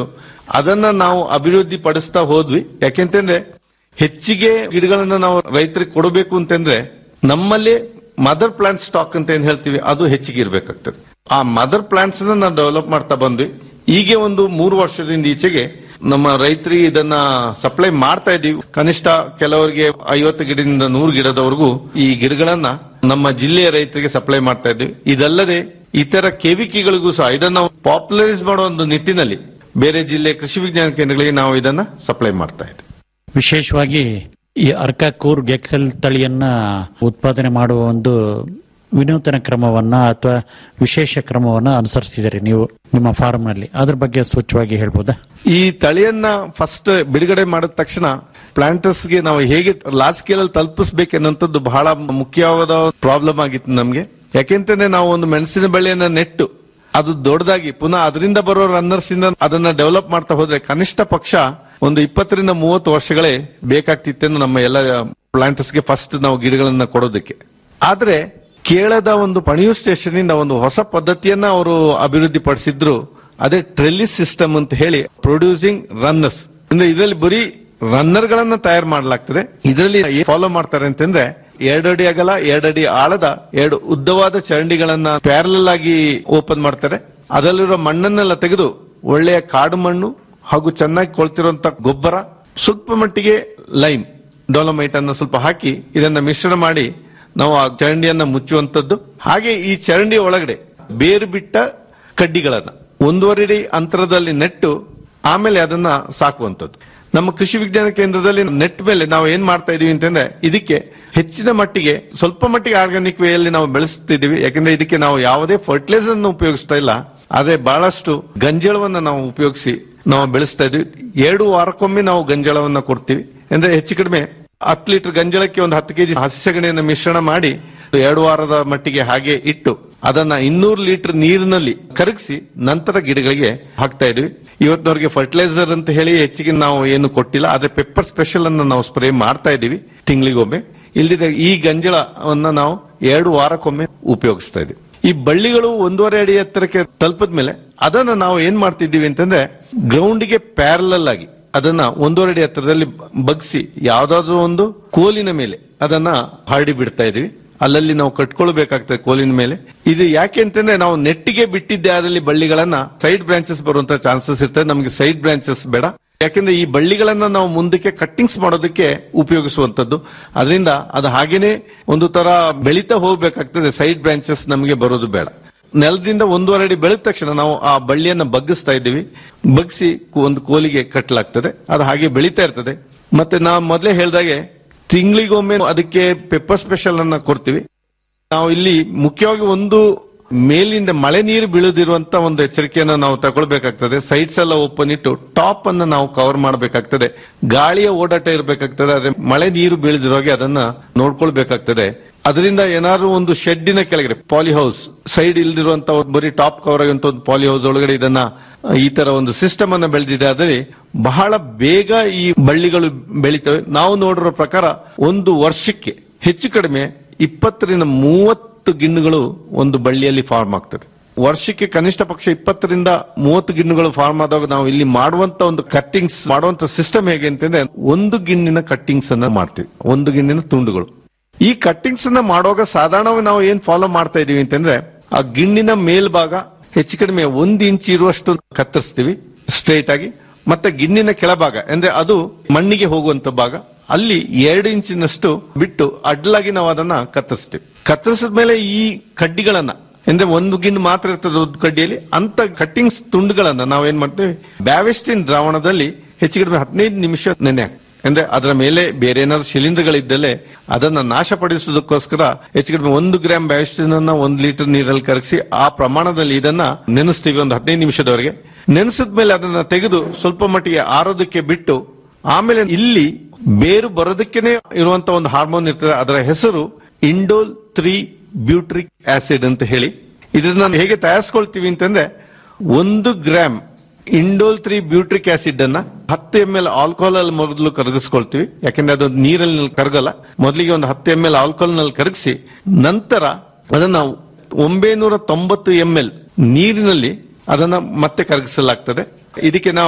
ಅದನ್ನ ನಾವು ಅಭಿವೃದ್ಧಿ ಪಡಿಸ್ತಾ ಹೋದ್ವಿ ಯಾಕೆಂತಂದ್ರೆ ಹೆಚ್ಚಿಗೆ ಗಿಡಗಳನ್ನ ನಾವು ರೈತರಿಗೆ ಕೊಡಬೇಕು ಅಂತಂದ್ರೆ ನಮ್ಮಲ್ಲಿ ಮದರ್ ಪ್ಲಾಂಟ್ ಸ್ಟಾಕ್ ಅಂತ ಏನ್ ಹೇಳ್ತೀವಿ ಅದು ಹೆಚ್ಚಿಗೆ ಇರ್ಬೇಕಾಗ್ತದೆ ಆ ಮದರ್ ಪ್ಲಾಂಟ್ಸ್ ನಾವು ಡೆವಲಪ್ ಮಾಡ್ತಾ ಬಂದ್ವಿ ಈಗ ಒಂದು ಮೂರು ವರ್ಷದಿಂದ ಈಚೆಗೆ ನಮ್ಮ ರೈತರಿಗೆ ಇದನ್ನ ಸಪ್ಲೈ ಮಾಡ್ತಾ ಇದೀವಿ ಕನಿಷ್ಠ ಕೆಲವರಿಗೆ ಐವತ್ತು ಗಿಡದಿಂದ ನೂರು ಗಿಡದವರೆಗೂ ಈ ಗಿಡಗಳನ್ನ ನಮ್ಮ ಜಿಲ್ಲೆಯ ರೈತರಿಗೆ ಸಪ್ಲೈ ಮಾಡ್ತಾ ಇದ್ದೀವಿ ಇದಲ್ಲದೆ ಇತರ ಕೆವಿಕಿಗಳಿಗೂ ಸಹ ಇದನ್ನ ಪಾಪ್ಯುಲರೈಸ್ ಮಾಡೋ ಒಂದು ನಿಟ್ಟಿನಲ್ಲಿ ಬೇರೆ ಜಿಲ್ಲೆ ಕೃಷಿ ವಿಜ್ಞಾನ ಕೇಂದ್ರಗಳಿಗೆ ನಾವು ಇದನ್ನ ಸಪ್ಲೈ ಮಾಡ್ತಾ ಇದ್ದೀವಿ ವಿಶೇಷವಾಗಿ ಈ ಅರ್ಕ ಕೂರ್ಗ್ ಎಕ್ಸೆಲ್ ತಳಿಯನ್ನ ಉತ್ಪಾದನೆ ಮಾಡುವ ಒಂದು ವಿನೂತನ ಕ್ರಮವನ್ನ ಅಥವಾ ವಿಶೇಷ ಕ್ರಮವನ್ನ ಅನುಸರಿಸಿದಿರಿ ನೀವು ನಿಮ್ಮ ಫಾರ್ಮ್ ನಲ್ಲಿ ಅದ್ರ ಬಗ್ಗೆ ಸೂಚ್ಯವಾಗಿ ಹೇಳ್ಬೋದಾ ಈ ತಳಿಯನ್ನ ಫಸ್ಟ್ ಬಿಡುಗಡೆ ಮಾಡಿದ ತಕ್ಷಣ ಪ್ಲಾಂಟರ್ಸ್ ಗೆ ನಾವು ಹೇಗೆ ಲಾರ್ಜ್ ಸ್ಕೇಲ್ ಅಲ್ಲಿ ತಲುಪಿಸಬೇಕೆನ್ನುವಂಥದ್ದು ಬಹಳ ಮುಖ್ಯವಾದ ಪ್ರಾಬ್ಲಮ್ ಆಗಿತ್ತು ನಮ್ಗೆ ಯಾಕೆಂತಂದ್ರೆ ನಾವು ಒಂದು ಮೆಣಸಿನ ಬಳ್ಳಿಯನ್ನ ನೆಟ್ಟು ಅದು ದೊಡ್ಡದಾಗಿ ಪುನಃ ಅದರಿಂದ ಬರೋ ರನ್ನರ್ಸ್ ಇಂದ ಅದನ್ನ ಡೆವಲಪ್ ಮಾಡ್ತಾ ಹೋದ್ರೆ ಕನಿಷ್ಠ ಪಕ್ಷ ಒಂದು ಇಪ್ಪತ್ತರಿಂದ ಮೂವತ್ತು ವರ್ಷಗಳೇ ಬೇಕಾಗ್ತಿತ್ತೆಂದು ನಮ್ಮ ಎಲ್ಲ ಪ್ಲಾಂಟರ್ಸ್ ಗೆ ಫಸ್ಟ್ ನಾವು ಗಿಡಗಳನ್ನ ಕೊಡೋದಕ್ಕೆ ಆದ್ರೆ ಕೇಳದ ಒಂದು ಪಣಿಯು ಸ್ಟೇಷನ್ ಇಂದ ಒಂದು ಹೊಸ ಪದ್ಧತಿಯನ್ನ ಅವರು ಅಭಿವೃದ್ಧಿ ಪಡಿಸಿದ್ರು ಅದೇ ಟ್ರೆಲ್ಲಿಸ್ ಸಿಸ್ಟಮ್ ಅಂತ ಹೇಳಿ ಪ್ರೊಡ್ಯೂಸಿಂಗ್ ರನ್ನರ್ಸ್ ಅಂದ್ರೆ ಇದರಲ್ಲಿ ಬರೀ ರನ್ನರ್ ಗಳನ್ನ ತಯಾರು ಮಾಡಲಾಗ್ತದೆ ಇದರಲ್ಲಿ ಫಾಲೋ ಮಾಡ್ತಾರೆ ಅಂತಂದ್ರೆ ಎರಡು ಅಡಿ ಅಗಲ ಎರಡು ಅಡಿ ಆಳದ ಎರಡು ಉದ್ದವಾದ ಚರಂಡಿಗಳನ್ನ ಪ್ಯಾರಲಲ್ ಆಗಿ ಓಪನ್ ಮಾಡ್ತಾರೆ ಅದರಲ್ಲಿರೋ ಮಣ್ಣನ್ನೆಲ್ಲ ತೆಗೆದು ಒಳ್ಳೆಯ ಕಾಡು ಮಣ್ಣು ಹಾಗೂ ಚೆನ್ನಾಗಿ ಕೊಳ್ತಿರುವಂತ ಗೊಬ್ಬರ ಸ್ವಲ್ಪ ಮಟ್ಟಿಗೆ ಲೈಮ್ ಡೊಲಮೈಟ್ ಅನ್ನು ಸ್ವಲ್ಪ ಹಾಕಿ ಇದನ್ನ ಮಿಶ್ರಣ ಮಾಡಿ ನಾವು ಆ ಚರಂಡಿಯನ್ನ ಮುಚ್ಚುವಂತದ್ದು ಹಾಗೆ ಈ ಚರಂಡಿ ಒಳಗಡೆ ಬೇರು ಬಿಟ್ಟ ಕಡ್ಡಿಗಳನ್ನ ಒಂದೂವರೆ ಅಡಿ ಅಂತರದಲ್ಲಿ ನೆಟ್ಟು ಆಮೇಲೆ ಅದನ್ನ ಸಾಕುವಂತದ್ದು ನಮ್ಮ ಕೃಷಿ ವಿಜ್ಞಾನ ಕೇಂದ್ರದಲ್ಲಿ ನೆಟ್ ಮೇಲೆ ನಾವು ಏನ್ ಮಾಡ್ತಾ ಇದೀವಿ ಅಂತಂದ್ರೆ ಇದಕ್ಕೆ ಹೆಚ್ಚಿನ ಮಟ್ಟಿಗೆ ಸ್ವಲ್ಪ ಮಟ್ಟಿಗೆ ಆರ್ಗಾನಿಕ್ ವೇಯಲ್ಲಿ ನಾವು ಬೆಳೆಸ್ತಿದೀವಿ ಯಾಕಂದ್ರೆ ಇದಕ್ಕೆ ನಾವು ಯಾವುದೇ ಫರ್ಟಿಲೈಸರ್ ಅನ್ನು ಉಪಯೋಗಿಸ್ತಾ ಇಲ್ಲ ಆದ್ರೆ ಬಹಳಷ್ಟು ಗಂಜಳವನ್ನ ನಾವು ಉಪಯೋಗಿಸಿ ನಾವು ಬೆಳೆಸ್ತಾ ಇದೀವಿ ಎರಡು ವಾರಕ್ಕೊಮ್ಮೆ ನಾವು ಗಂಜಳವನ್ನ ಕೊಡ್ತೀವಿ ಅಂದ್ರೆ ಹೆಚ್ಚು ಕಡಿಮೆ ಹತ್ತು ಲೀಟರ್ ಗಂಜಳಕ್ಕೆ ಒಂದು ಹತ್ತು ಕೆಜಿ ಹಸಿ ಸಗಣಿಯನ್ನು ಮಿಶ್ರಣ ಮಾಡಿ ಎರಡು ವಾರದ ಮಟ್ಟಿಗೆ ಹಾಗೆ ಇಟ್ಟು ಅದನ್ನ ಇನ್ನೂರು ಲೀಟರ್ ನೀರಿನಲ್ಲಿ ಕರಗಿಸಿ ನಂತರ ಗಿಡಗಳಿಗೆ ಹಾಕ್ತಾ ಇದೀವಿ ಇವತ್ತಿನವರೆಗೆ ಫರ್ಟಿಲೈಸರ್ ಅಂತ ಹೇಳಿ ಹೆಚ್ಚಿಗೆ ನಾವು ಏನು ಕೊಟ್ಟಿಲ್ಲ ಆದ್ರೆ ಪೆಪ್ಪರ್ ಸ್ಪೆಷಲ್ ಅನ್ನ ನಾವು ಸ್ಪ್ರೇ ಮಾಡ್ತಾ ಇದೀವಿ ತಿಂಗಳಿಗೊಮ್ಮೆ ಇಲ್ದಿದ್ರೆ ಈ ಗಂಜಳವನ್ನ ನಾವು ಎರಡು ವಾರಕ್ಕೊಮ್ಮೆ ಉಪಯೋಗಿಸ್ತಾ ಇದೀವಿ ಈ ಬಳ್ಳಿಗಳು ಒಂದೂವರೆ ಅಡಿ ಎತ್ತರಕ್ಕೆ ತಲುಪಿದ ಮೇಲೆ ಅದನ್ನ ನಾವು ಏನ್ ಮಾಡ್ತಿದ್ದೀವಿ ಅಂತಂದ್ರೆ ಗ್ರೌಂಡ್ಗೆ ಪ್ಯಾರಲಲ್ ಆಗಿ ಅದನ್ನ ಒಂದೂವರೆ ಅಡಿ ಎತ್ತರದಲ್ಲಿ ಬಗ್ಸಿ ಯಾವ್ದಾದ್ರು ಒಂದು ಕೋಲಿನ ಮೇಲೆ ಅದನ್ನ ಹರಡಿ ಬಿಡ್ತಾ ಇದೀವಿ ಅಲ್ಲಲ್ಲಿ ನಾವು ಕಟ್ಕೊಳ್ಬೇಕಾಗ್ತದೆ ಕೋಲಿನ ಮೇಲೆ ಇದು ಯಾಕೆ ಅಂತಂದ್ರೆ ನಾವು ನೆಟ್ಟಿಗೆ ಬಿಟ್ಟಿದ್ದೆ ಅದರಲ್ಲಿ ಬಳ್ಳಿಗಳನ್ನ ಸೈಡ್ ಬ್ರಾಂಚಸ್ ಬರುವಂತ ಚಾನ್ಸಸ್ ಇರ್ತದೆ ನಮಗೆ ಸೈಡ್ ಬ್ರಾಂಚಸ್ ಬೇಡ ಯಾಕಂದ್ರೆ ಈ ಬಳ್ಳಿಗಳನ್ನ ನಾವು ಮುಂದಕ್ಕೆ ಕಟ್ಟಿಂಗ್ಸ್ ಮಾಡೋದಕ್ಕೆ ಉಪಯೋಗಿಸುವಂತದ್ದು ಅದರಿಂದ ಅದು ಹಾಗೇನೆ ಒಂದು ತರ ಬೆಳೀತಾ ಹೋಗ್ಬೇಕಾಗ್ತದೆ ಸೈಡ್ ಬ್ರಾಂಚಸ್ ನಮಗೆ ಬರೋದು ಬೇಡ ನೆಲದಿಂದ ಒಂದೂವರೆ ಅಡಿ ಬೆಳೆದ ತಕ್ಷಣ ನಾವು ಆ ಬಳ್ಳಿಯನ್ನ ಬಗ್ಗಿಸ್ತಾ ಇದ್ದೀವಿ ಬಗ್ಸಿ ಒಂದು ಕೋಲಿಗೆ ಕಟ್ಟಲಾಗ್ತದೆ ಅದು ಹಾಗೆ ಬೆಳೀತಾ ಇರ್ತದೆ ಮತ್ತೆ ನಾವು ಮೊದಲೇ ಹೇಳ್ದಾಗೆ ತಿಂಗಳಿಗೊಮ್ಮೆ ಅದಕ್ಕೆ ಪೆಪ್ಪರ್ ಸ್ಪೆಷಲ್ ಅನ್ನ ಕೊಡ್ತೀವಿ ನಾವು ಇಲ್ಲಿ ಮುಖ್ಯವಾಗಿ ಒಂದು ಮೇಲಿಂದ ಮಳೆ ನೀರು ಬೀಳದಿರುವಂತ ಒಂದು ಎಚ್ಚರಿಕೆಯನ್ನು ನಾವು ತಗೊಳ್ಬೇಕಾಗ್ತದೆ ಸೈಡ್ಸ್ ಎಲ್ಲ ಓಪನ್ ಇಟ್ಟು ಟಾಪ್ ಅನ್ನ ನಾವು ಕವರ್ ಮಾಡಬೇಕಾಗ್ತದೆ ಗಾಳಿಯ ಓಡಾಟ ಇರಬೇಕಾಗ್ತದೆ ಅದೇ ಮಳೆ ನೀರು ಬೀಳದಿರೋ ಹಾಗೆ ಅದನ್ನ ನೋಡ್ಕೊಳ್ಬೇಕಾಗ್ತದೆ ಅದರಿಂದ ಏನಾದ್ರು ಒಂದು ಶೆಡ್ಡಿನ ಕೆಳಗಡೆ ಪಾಲಿ ಹೌಸ್ ಸೈಡ್ ಇಲ್ದಿರುವಂತ ಒಂದು ಬರೀ ಟಾಪ್ ಕವರ್ ಆಗಿರುವಂತ ಒಂದು ಪಾಲಿ ಹೌಸ್ ಒಳಗಡೆ ಇದನ್ನ ಈ ತರ ಒಂದು ಸಿಸ್ಟಮ್ ಅನ್ನ ಬೆಳೆದಿದೆ ಅದರಲ್ಲಿ ಬಹಳ ಬೇಗ ಈ ಬಳ್ಳಿಗಳು ಬೆಳಿತವೆ ನಾವು ನೋಡಿರೋ ಪ್ರಕಾರ ಒಂದು ವರ್ಷಕ್ಕೆ ಹೆಚ್ಚು ಕಡಿಮೆ ಇಪ್ಪತ್ತರಿಂದ ಮೂವತ್ತು ಗಿಣ್ಣುಗಳು ಒಂದು ಬಳ್ಳಿಯಲ್ಲಿ ಫಾರ್ಮ್ ಆಗ್ತದೆ ವರ್ಷಕ್ಕೆ ಕನಿಷ್ಠ ಪಕ್ಷ ಇಪ್ಪತ್ತರಿಂದ ಮೂವತ್ತು ಗಿಣ್ಣುಗಳು ಫಾರ್ಮ್ ಆದಾಗ ನಾವು ಇಲ್ಲಿ ಮಾಡುವಂತ ಒಂದು ಕಟ್ಟಿಂಗ್ಸ್ ಮಾಡುವಂತ ಸಿಸ್ಟಮ್ ಹೇಗೆ ಅಂತಂದ್ರೆ ಒಂದು ಗಿಣ್ಣಿನ ಕಟ್ಟಿಂಗ್ಸ್ ಅನ್ನ ಮಾಡ್ತೀವಿ ಒಂದು ಗಿಣ್ಣಿನ ತುಂಡುಗಳು ಈ ಕಟ್ಟಿಂಗ್ಸ್ ಅನ್ನ ಮಾಡುವಾಗ ಸಾಧಾರಣವಾಗಿ ನಾವು ಏನ್ ಫಾಲೋ ಮಾಡ್ತಾ ಇದೀವಿ ಅಂತಂದ್ರೆ ಆ ಗಿಣ್ಣಿನ ಮೇಲ್ಭಾಗ ಹೆಚ್ಚು ಕಡಿಮೆ ಒಂದು ಇಂಚ್ ಇರುವಷ್ಟು ಕತ್ತರಿಸ್ತೀವಿ ಸ್ಟ್ರೈಟ್ ಆಗಿ ಮತ್ತೆ ಗಿಣ್ಣಿನ ಕೆಳಭಾಗ ಅಂದ್ರೆ ಅದು ಮಣ್ಣಿಗೆ ಹೋಗುವಂತ ಭಾಗ ಅಲ್ಲಿ ಎರಡು ಇಂಚಿನಷ್ಟು ಬಿಟ್ಟು ಅಡ್ಲಾಗಿ ನಾವು ಅದನ್ನ ಕತ್ತರಿಸ್ತೀವಿ ಕತ್ತರಿಸಿದ ಮೇಲೆ ಈ ಕಡ್ಡಿಗಳನ್ನ ಅಂದ್ರೆ ಒಂದು ಗಿಣ್ಣು ಮಾತ್ರ ಇರ್ತದೆ ಒಂದು ಕಡ್ಡಿಯಲ್ಲಿ ಅಂತ ಕಟ್ಟಿಂಗ್ಸ್ ತುಂಡುಗಳನ್ನ ನಾವೇನ್ ಮಾಡ್ತೇವೆ ಬ್ಯಾವೆಸ್ಟಿನ್ ದ್ರಾವಣದಲ್ಲಿ ಹೆಚ್ಚು ಕಡಿಮೆ ಹದಿನೈದು ನಿಮಿಷ ನೆನೆ ಹಾಕ್ತೀವಿ. ಅಂದ್ರೆ ಅದರ ಮೇಲೆ ಬೇರೆ ಏನಾದ್ರು ಶಿಲೀಂಧ್ರಗಳಿದ್ದಲ್ಲೇ ಅದನ್ನ ನಾಶಪಡಿಸೋದಕ್ಕೋಸ್ಕರ ಹೆಚ್ಚು ಕಡಿಮೆ ಒಂದು ಗ್ರಾಮ್ ಬ್ಯಾವೆಸ್ಟಿನ್ ಅನ್ನ ಒಂದು ಲೀಟರ್ ನೀರಲ್ಲಿ ಕರಗಿಸಿ ಆ ಪ್ರಮಾಣದಲ್ಲಿ ಇದನ್ನ ನೆನೆಸ್ತೀವಿ ಒಂದು ಹದಿನೈದು ನಿಮಿಷದವರೆಗೆ ನೆನೆಸಿದ ಮೇಲೆ ಅದನ್ನ ತೆಗೆದು ಸ್ವಲ್ಪ ಮಟ್ಟಿಗೆ ಆರೋದಕ್ಕೆ ಬಿಟ್ಟು ಆಮೇಲೆ ಇಲ್ಲಿ ಬೇರು ಬರೋದಕ್ಕೇನೆ ಇರುವಂತ ಒಂದು ಹಾರ್ಮೋನ್ ಇರ್ತದೆ ಅದರ ಹೆಸರು ಇಂಡೋಲ್ ತ್ರೀ ಬ್ಯೂಟ್ರಿಕ್ ಆಸಿಡ್ ಅಂತ ಹೇಳಿ ಇದನ್ನ ನಾವು ಹೇಗೆ ತಯಾರಿಸ್ಕೊಳ್ತೀವಿ ಅಂತಂದ್ರೆ ಒಂದು gram indole three butyric acid ಅನ್ನ ಹತ್ತು ಎಂ ಎಲ್ ಆಲ್ಕೋಹಾಲ್ ಅಲ್ಲಿ ಮೊದಲು ಕರಗಿಸ್ಕೊಳ್ತೀವಿ ಯಾಕಂದ್ರೆ ಅದು ನೀರಲ್ಲಿ ಕರಗಲ್ಲ ಮೊದಲಿಗೆ ಒಂದು ಹತ್ತು ಎಂ ಎಲ್ ಆಲ್ಕೋಹಾಲ್ ನಲ್ಲಿ ಕರಗಿಸಿ ನಂತರ ಅದನ್ನ ಒಂಬೈನೂರ ತೊಂಬತ್ತು ಎಂ ಎಲ್ ನೀರಿನಲ್ಲಿ ಅದನ್ನ ಮತ್ತೆ ಕರಗಿಸಲಾಗ್ತದೆ ಇದಕ್ಕೆ ನಾವು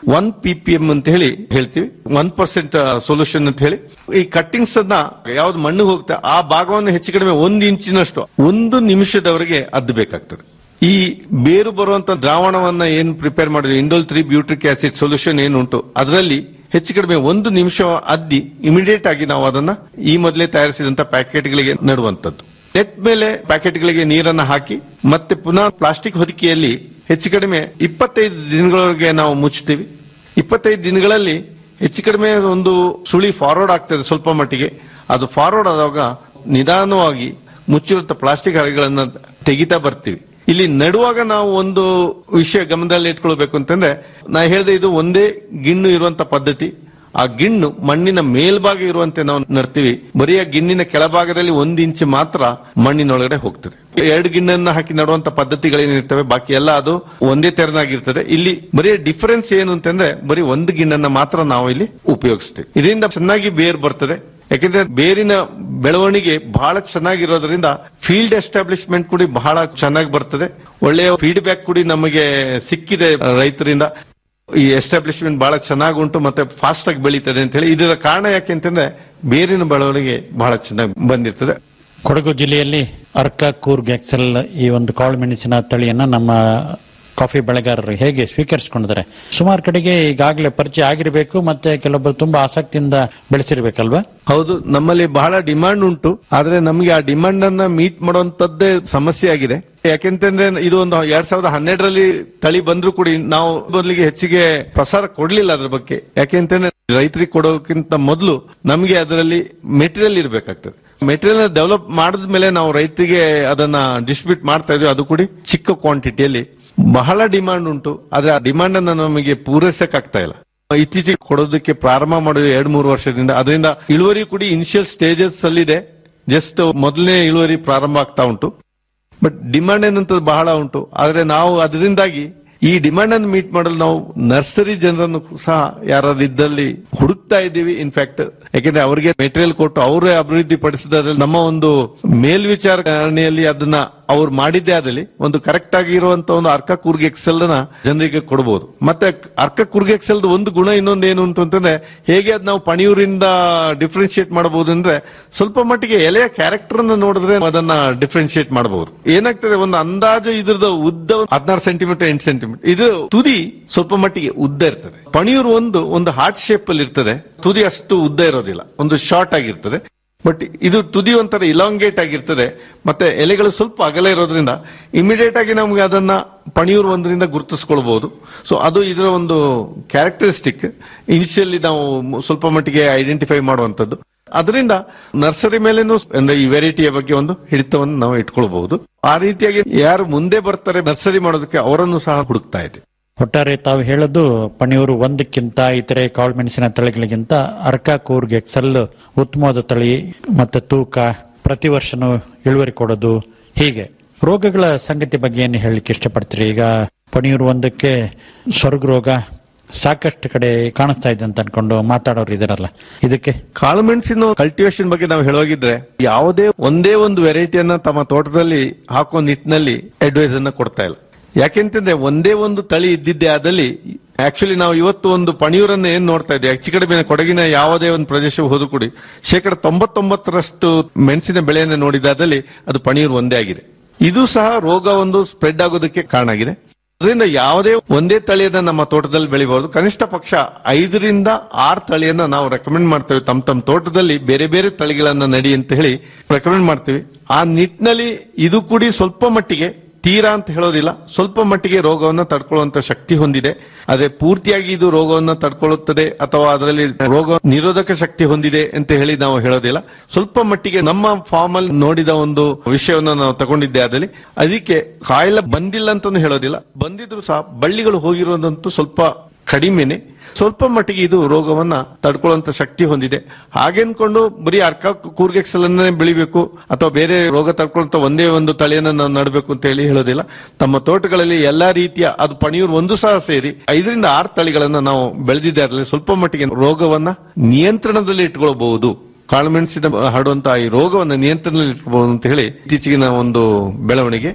ಒನ್ ಪಿ ಪಿ ಎಂ ಅಂತ ಹೇಳಿ ಹೇಳ್ತೀವಿ ಒನ್ ಪರ್ಸೆಂಟ್ ಸೊಲ್ಯೂಷನ್ ಅಂತ ಹೇಳಿ ಈ ಕಟ್ಟಿಂಗ್ಸ್ ಅನ್ನ ಯಾವ್ದು ಮಣ್ಣಿಗೆ ಹೋಗುತ್ತೆ ಆ ಭಾಗವನ್ನು ಹೆಚ್ಚು ಕಡಿಮೆ ಒಂದು ಇಂಚಿನಷ್ಟು ಒಂದು ನಿಮಿಷದವರೆಗೆ ಅದ್ದು ಬೇಕಾಗ್ತದೆ ಈ ಬೇರು ಬರುವಂತ ದ್ರಾವಣವನ್ನ ಏನ್ ಪ್ರಿಪೇರ್ ಮಾಡಿದ್ವಿ indole three butyric acid solution ಏನುಂಟು ಅದರಲ್ಲಿ ಹೆಚ್ಚು ಕಡಿಮೆ ಒಂದು ನಿಮಿಷ ಅದ್ದಿ ಇಮಿಡಿಯೇಟ್ ಆಗಿ ನಾವು ಅದನ್ನ ಈ ಮೊದಲೇ ತಯಾರಿಸಿದಂತ ಪ್ಯಾಕೆಟ್ಗಳಿಗೆ ನೆಡುವಂತದ್ದು ನೆಟ್ ಮೇಲೆ ಪ್ಯಾಕೆಟ್ಗಳಿಗೆ ನೀರನ್ನ ಹಾಕಿ ಮತ್ತೆ ಪುನಃ ಪ್ಲಾಸ್ಟಿಕ್ ಹೊದಿಕೆಯಲ್ಲಿ ಹೆಚ್ಚು ಕಡಿಮೆ ಇಪ್ಪತ್ತೈದು ದಿನಗಳವರೆಗೆ ನಾವು ಮುಚ್ತೀವಿ ಇಪ್ಪತ್ತೈದು ದಿನಗಳಲ್ಲಿ ಹೆಚ್ಚು ಕಡಿಮೆ ಒಂದು ಸುಳಿ ಫಾರ್ವರ್ಡ್ ಆಗ್ತದೆ ಸ್ವಲ್ಪ ಮಟ್ಟಿಗೆ ಅದು ಫಾರ್ವರ್ಡ್ ಆದಾಗ ನಿಧಾನವಾಗಿ ಮುಚ್ಚಿರುತ್ತ ಪ್ಲಾಸ್ಟಿಕ್ ಹರಿಗಳನ್ನ ತೆಗಿತಾ ಬರ್ತೀವಿ ಇಲ್ಲಿ ನಡುವಾಗ ನಾವು ಒಂದು ವಿಷಯ ಗಮನದಲ್ಲಿ ಇಟ್ಕೊಳ್ಬೇಕು ಅಂತಂದ್ರೆ ನಾ ಹೇಳಿದೆ ಇದು ಒಂದೇ ಗಿಣ್ಣು ಇರುವಂತ ಪದ್ಧತಿ ಆ ಗಿಣ್ಣು ಮಣ್ಣಿನ ಮೇಲ್ಭಾಗ ಇರುವಂತೆ ನಾವು ನಡ್ತೀವಿ ಬರೀ ಆ ಗಿಣ್ಣಿನ ಕೆಳಭಾಗದಲ್ಲಿ ಒಂದು ಇಂಚು ಮಾತ್ರ ಮಣ್ಣಿನೊಳಗಡೆ ಹೋಗ್ತದೆ ಎರಡು ಗಿಣ್ಣನ್ನ ಹಾಕಿ ನಡುವಂತ ಪದ್ಧತಿಗಳೇನಿರ್ತವೆ ಬಾಕಿ ಎಲ್ಲ ಅದು ಒಂದೇ ತೆರನಾಗಿರ್ತದೆ ಇಲ್ಲಿ ಬರೀ ಡಿಫರೆನ್ಸ್ ಏನು ಅಂತಂದ್ರೆ ಬರೀ ಒಂದು ಗಿಣ್ಣನ್ನ ಮಾತ್ರ ನಾವು ಇಲ್ಲಿ ಉಪಯೋಗಿಸ್ತೀವಿ ಇದರಿಂದ ಚೆನ್ನಾಗಿ ಬೇರ್ ಬರ್ತದೆ ಯಾಕಂದ್ರೆ ಬೇರಿನ ಬೆಳವಣಿಗೆ ಬಹಳ ಚೆನ್ನಾಗಿರೋದ್ರಿಂದ ಫೀಲ್ಡ್ ಎಸ್ಟಾಬ್ಲಿಷ್ಮೆಂಟ್ ಕೂಡ ಬಹಳ ಚೆನ್ನಾಗಿ ಬರ್ತದೆ ಒಳ್ಳೆಯ ಫೀಡ್ಬ್ಯಾಕ್ ಕೂಡ ನಮಗೆ ಸಿಕ್ಕಿದೆ ರೈತರಿಂದ ಈ ಎಸ್ಟಾಬ್ಲಿಷ್ಮೆಂಟ್ ಬಹಳ ಚೆನ್ನಾಗಿ ಉಂಟು ಮತ್ತೆ ಫಾಸ್ಟ್ ಆಗಿ ಬೆಳೀತದೆ ಅಂತ ಹೇಳಿ ಇದರ ಕಾರಣ ಯಾಕೆ ಅಂತಂದ್ರೆ ಬೇರಿನ ಬೆಳವಣಿಗೆ ಬಹಳ ಚೆನ್ನಾಗಿ ಬಂದಿರ್ತದೆ ಕೊಡಗು ಜಿಲ್ಲೆಯಲ್ಲಿ ಅರ್ಕ ಕೂರ್ಗ್ ಎಕ್ಸೆಲ್ ಈ ಒಂದು ಕಾಳು ಮೆಣಸಿನ ತಳಿಯನ್ನ ನಮ್ಮ ಕಾಫಿ ಬೆಳೆಗಾರರು ಹೇಗೆ ಸ್ವೀಕರಿಸಿಕೊಂಡಿದ್ದಾರೆ ಸುಮಾರು ಕಡೆಗೆ ಈಗಾಗಲೇ ಪರಿಚಯ ಆಗಿರಬೇಕು ಮತ್ತೆ ಕೆಲವೊಬ್ಬರು ತುಂಬಾ ಆಸಕ್ತಿಯಿಂದ ಬೆಳೆಸಿರ್ಬೇಕಲ್ವಾ ಹೌದು ನಮ್ಮಲ್ಲಿ ಬಹಳ ಡಿಮಾಂಡ್ ಉಂಟು ಆದ್ರೆ ನಮಗೆ ಆ ಡಿಮಾಂಡ್ ಅನ್ನ ಮೀಟ್ ಮಾಡುವಂತದ್ದೇ ಸಮಸ್ಯೆ ಆಗಿದೆ ಯಾಕೆಂತಂದ್ರೆ ಇದು ಒಂದು ಎರಡ್ ಸಾವಿರದ ಹನ್ನೆರಡರಲ್ಲಿ ತಳಿ ಬಂದ್ರು ಕೂಡ ನಾವು ಬದಲಿಗೆ ಹೆಚ್ಚಿಗೆ ಪ್ರಸಾರ ಕೊಡ್ಲಿಲ್ಲ ಅದ್ರ ಬಗ್ಗೆ ಯಾಕೆಂತಂದ್ರೆ ರೈತರಿಗೆ ಕೊಡೋಕ್ಕಿಂತ ಮೊದಲು ನಮಗೆ ಅದರಲ್ಲಿ ಮೆಟೀರಿಯಲ್ ಇರಬೇಕಾಗ್ತದೆ ಮೆಟೀರಿಯಲ್ ಡೆವಲಪ್ ಮಾಡಿದ್ಮೇಲೆ ನಾವು ರೈತರಿಗೆ ಅದನ್ನ ಡಿಸ್ಟ್ರಿಬ್ಯೂಟ್ ಮಾಡ್ತಾ ಇದ್ವಿ ಅದು ಕೂಡ ಚಿಕ್ಕ ಕ್ವಾಂಟಿಟಿಯಲ್ಲಿ ಬಹಳ ಡಿಮಾಂಡ್ ಉಂಟು ಆದ್ರೆ ಆ ಡಿಮಾಂಡ್ ಅನ್ನ ನಮಗೆ ಪೂರೈಸಕ್ ಆಗ್ತಾ ಇಲ್ಲ ಇತ್ತೀಚೆಗೆ ಕೊಡೋದಕ್ಕೆ ಪ್ರಾರಂಭ ಮಾಡಿದ್ವಿ ಎರಡ್ ಮೂರು ವರ್ಷದಿಂದ ಅದರಿಂದ ಇಳುವರಿ ಕೂಡ ಇನಿಷಿಯಲ್ ಸ್ಟೇಜಸ್ ಅಲ್ಲಿದೆ ಜಸ್ಟ್ ಮೊದಲನೇ ಇಳುವರಿ ಪ್ರಾರಂಭ ಆಗ್ತಾ ಉಂಟು ಬಟ್ ಡಿಮಾಂಡ್ ಏನಂತದ್ದು ಬಹಳ ಉಂಟು ಆದ್ರೆ ನಾವು ಅದರಿಂದಾಗಿ ಈ ಡಿಮಾಂಡ್ ಅನ್ನು ಮೀಟ್ ಮಾಡಲು ನಾವು ನರ್ಸರಿ ಜನರನ್ನು ಸಹ ಯಾರಾದ್ರೂ ಇದ್ದಲ್ಲಿ ಹುಡುಕ್ತಾ ಇದ್ದೀವಿ ಇನ್ಫ್ಯಾಕ್ಟ್ ಯಾಕೆಂದ್ರೆ ಅವರಿಗೆ ಮೆಟೀರಿಯಲ್ ಕೊಟ್ಟು ಅವರೇ ಅಭಿವೃದ್ಧಿ ಪಡಿಸಿದ್ರಲ್ಲಿ ನಮ್ಮ ಒಂದು ಮೇಲ್ವಿಚಾರಣೆಯಲ್ಲಿ ಅದನ್ನ ಅವ್ರು ಮಾಡಿದ್ದೇ ಆದಲ್ಲಿ ಒಂದು ಕರೆಕ್ಟ್ ಆಗಿರುವಂತ ಒಂದು ಅರ್ಕ ಕೂರ್ಗ್ ಎಕ್ಸೆಲ್ ನ ಜನರಿಗೆ ಕೊಡಬಹುದು ಮತ್ತೆ ಅರ್ಕ ಕೂರ್ಗ್ ಎಕ್ಸೆಲ್ ಒಂದು ಗುಣ ಇನ್ನೊಂದು ಏನು ಉಂಟು ಅಂತಂದ್ರೆ ಹೇಗೆ ಅದ್ ನಾವು ಪಣಿಯೂರಿಂದ ಡಿಫ್ರೆನ್ಶಿಯೇಟ್ ಮಾಡಬಹುದು ಅಂದ್ರೆ ಸ್ವಲ್ಪ ಮಟ್ಟಿಗೆ ಎಲೆಯ ಕ್ಯಾರೆಕ್ಟರ್ ಅನ್ನ ನೋಡಿದ್ರೆ ಅದನ್ನ ಡಿಫ್ರೆನ್ಶಿಯೇಟ್ ಮಾಡಬಹುದು ಏನಾಗ್ತದೆ ಒಂದು ಅಂದಾಜು ಇದ್ರದ ಉದ್ದ ಹದಿನಾರು ಸೆಂಟಿಮೀಟರ್ ಎಂಟು ಸೆಂಟಿಮೀಟರ್ ಇದು ತುದಿ ಸ್ವಲ್ಪ ಮಟ್ಟಿಗೆ ಉದ್ದ ಇರ್ತದೆ ಪಣಿಯೂರು ಒಂದು ಒಂದು ಹಾರ್ಟ್ ಶೇಪ್ ಅಲ್ಲಿ ಇರ್ತದೆ ತುದಿ ಅಷ್ಟು ಉದ್ದ ಇರೋದಿಲ್ಲ ಒಂದು ಶಾರ್ಟ್ ಆಗಿರ್ತದೆ ಬಟ್ ಇದು ತುದಿ ಒಂಥರ ಇಲಾಂಗೇಟ್ ಆಗಿರ್ತದೆ ಮತ್ತೆ ಎಲೆಗಳು ಸ್ವಲ್ಪ ಅಗಲ ಇರೋದ್ರಿಂದ ಇಮಿಡಿಯೇಟ್ ಆಗಿ ನಮ್ಗೆ ಅದನ್ನ ಪಣಿಯೂರು ಒಂದರಿಂದ ಗುರುತಿಸ್ಕೊಳ್ಬಹುದು ಸೊ ಅದು ಇದರ ಒಂದು ಕ್ಯಾರೆಕ್ಟರಿಸ್ಟಿಕ್ ಇನಿಷಿಯಲಿ ನಾವು ಸ್ವಲ್ಪ ಮಟ್ಟಿಗೆ ಐಡೆಂಟಿಫೈ ಮಾಡುವಂತದ್ದು ಅದರಿಂದ ನರ್ಸರಿ ಮೇಲೇನು ಅಂದ್ರೆ ಈ ವೆರೈಟಿಯ ಬಗ್ಗೆ ಒಂದು ಹಿಡಿತವನ್ನು ನಾವು ಇಟ್ಕೊಳ್ಬಹುದು ಆ ರೀತಿಯಾಗಿ ಯಾರು ಮುಂದೆ ಬರ್ತಾರೆ ನರ್ಸರಿ ಮಾಡೋದಕ್ಕೆ ಅವರನ್ನು ಸಹ ಹುಡುಕ್ತಾ ಇದೆ ಒಟ್ಟಾರೆ ತಾವು ಹೇಳೋದು ಪಣಿಯೂರು ಒಂದಕ್ಕಿಂತ ಇತರೆ ಕಾಳು ಮೆಣಸಿನ ತಳಿಗಳಿಗಿಂತ ಅರ್ಕ ಕೂರ್ಗ್ ಎಕ್ಸೆಲ್ ಉತ್ತಮವಾದ ತಳಿ ಮತ್ತೆ ತೂಕ ಪ್ರತಿ ವರ್ಷನೂ ಇಳುವರಿ ಕೊಡೋದು ಹೀಗೆ ರೋಗಗಳ ಸಂಗತಿ ಬಗ್ಗೆ ಏನು ಹೇಳಲಿಕ್ಕೆ ಇಷ್ಟಪಡ್ತೀರಿ ಈಗ ಪಣಿಯೂರು ಒಂದಕ್ಕೆ ಸ್ವರ್ಗ ರೋಗ ಸಾಕಷ್ಟು ಕಡೆ ಕಾಣಿಸ್ತಾ ಇದೆ ಅಂತ ಅನ್ಕೊಂಡು ಮಾತಾಡೋರು ಇದಾರಲ್ಲ ಇದಕ್ಕೆ ಕಾಳುಮೆಣಸಿನ ಕಲ್ಟಿವೇಶನ್ ಬಗ್ಗೆ ನಾವು ಹೇಳೋಗಿದ್ರೆ ಯಾವುದೇ ಒಂದೇ ಒಂದು ವೆರೈಟಿಯನ್ನ ತಮ್ಮ ತೋಟದಲ್ಲಿ ಹಾಕುವ ನಿಟ್ಟಿನಲ್ಲಿ ಅಡ್ವೈಸ್ ಅನ್ನ ಕೊಡ್ತಾ ಇಲ್ಲ ಯಾಕೆಂತಂದ್ರೆ ಒಂದೇ ಒಂದು ತಳಿ ಇದ್ದಿದ್ದೇ ಆದಲ್ಲಿ ಆಕ್ಚುಲಿ ನಾವು ಇವತ್ತು ಒಂದು ಪಣಿಯೂರನ್ನ ಏನ್ ನೋಡ್ತಾ ಇದ್ದೀವಿ ಹೆಚ್ಚು ಕಡಿಮೆ ಕೊಡಗಿನ ಯಾವುದೇ ಒಂದು ಪ್ರದೇಶ ಹೋದ್ರು ಕೂಡಿ ಶೇಕಡ ತೊಂಬತ್ತೊಂಬತ್ತರಷ್ಟು ಮೆಣಸಿನ ಬೆಳೆಯನ್ನು ನೋಡಿದಾದಲ್ಲಿ ಅದು ಪಣಿಯೂರು ಒಂದೇ ಆಗಿದೆ ಇದು ಸಹ ರೋಗ ಒಂದು ಸ್ಪ್ರೆಡ್ ಆಗೋದಕ್ಕೆ ಕಾರಣ ಆಗಿದೆ ಅದರಿಂದ ಯಾವುದೇ ಒಂದೇ ತಳಿಯನ್ನ ನಮ್ಮ ತೋಟದಲ್ಲಿ ಬೆಳಿಬಹುದು ಕನಿಷ್ಠ ಪಕ್ಷ ಐದರಿಂದ ಆರು ತಳಿಯನ್ನ ನಾವು ರೆಕಮೆಂಡ್ ಮಾಡ್ತೇವೆ ತಮ್ಮ ತಮ್ಮ ತೋಟದಲ್ಲಿ ಬೇರೆ ಬೇರೆ ತಳಿಗಳನ್ನ ನಡಿ ಅಂತ ಹೇಳಿ ರೆಕಮೆಂಡ್ ಮಾಡ್ತೀವಿ ಆ ನಿಟ್ಟಿನಲ್ಲಿ ಇದು ಕೂಡಿ ಸ್ವಲ್ಪ ಮಟ್ಟಿಗೆ ತೀರಾ ಅಂತ ಹೇಳೋದಿಲ್ಲ ಸ್ವಲ್ಪ ಮಟ್ಟಿಗೆ ರೋಗವನ್ನು ತಡ್ಕೊಳ್ಳುವಂತ ಶಕ್ತಿ ಹೊಂದಿದೆ ಅದೇ ಪೂರ್ತಿಯಾಗಿ ಇದು ರೋಗವನ್ನು ತಡ್ಕೊಳ್ಳುತ್ತದೆ ಅಥವಾ ಅದರಲ್ಲಿ ರೋಗ ನಿರೋಧಕ ಶಕ್ತಿ ಹೊಂದಿದೆ ಅಂತ ಹೇಳಿ ನಾವು ಹೇಳೋದಿಲ್ಲ ಸ್ವಲ್ಪ ಮಟ್ಟಿಗೆ ನಮ್ಮ ಫಾರ್ಮ್ ಅಲ್ಲಿ ನೋಡಿದ ಒಂದು ವಿಷಯವನ್ನು ನಾವು ತಗೊಂಡಿದ್ದೆ ಅದರಲ್ಲಿ ಅದಕ್ಕೆ ಕಾಯಿಲೆ ಬಂದಿಲ್ಲ ಅಂತಾನು ಹೇಳೋದಿಲ್ಲ ಬಂದಿದ್ರು ಸಹ ಬಳ್ಳಿಗಳು ಹೋಗಿರೋದಂತೂ ಸ್ವಲ್ಪ ಕಡಿಮೆನೆ ಸ್ವಲ್ಪ ಮಟ್ಟಿಗೆ ಇದು ರೋಗವನ್ನ ತಡ್ಕೊಳ್ಳುವಂತ ಶಕ್ತಿ ಹೊಂದಿದೆ ಹಾಗೆನ್ಕೊಂಡು ಬರೀ ಅರ್ಕ ಕೂರ್ಗೆಕ್ಸಲ್ ಅನ್ನೇ ಬೆಳಿಬೇಕು ಅಥವಾ ಬೇರೆ ರೋಗ ತಡ್ಕೊಳ್ಳುವಂತ ಒಂದೇ ಒಂದು ತಳಿಯನ್ನ ನಾವು ನಡಬೇಕು ಅಂತ ಹೇಳಿ ಹೇಳೋದಿಲ್ಲ ತಮ್ಮ ತೋಟಗಳಲ್ಲಿ ಎಲ್ಲಾ ರೀತಿಯ ಅದು ಪಣಿಯೂರು ಒಂದು ಸಹ ಸೇರಿ ಐದರಿಂದ ಆರು ತಳಿಗಳನ್ನ ನಾವು ಬೆಳೆದಿದ್ದೆ ಅದರಲ್ಲಿ ಸ್ವಲ್ಪ ಮಟ್ಟಿಗೆ ರೋಗವನ್ನ ನಿಯಂತ್ರಣದಲ್ಲಿ ಇಟ್ಕೊಳ್ಬಹುದು ಕಾಳುಮೆಣಸಿನ ಹರಡುವಂತಹ ಈ ರೋಗವನ್ನು ನಿಯಂತ್ರಣದಲ್ಲಿ ಇಟ್ಕೊಬಹುದು ಅಂತ ಹೇಳಿ ಇತ್ತೀಚೆಗಿನ ಒಂದು ಬೆಳವಣಿಗೆ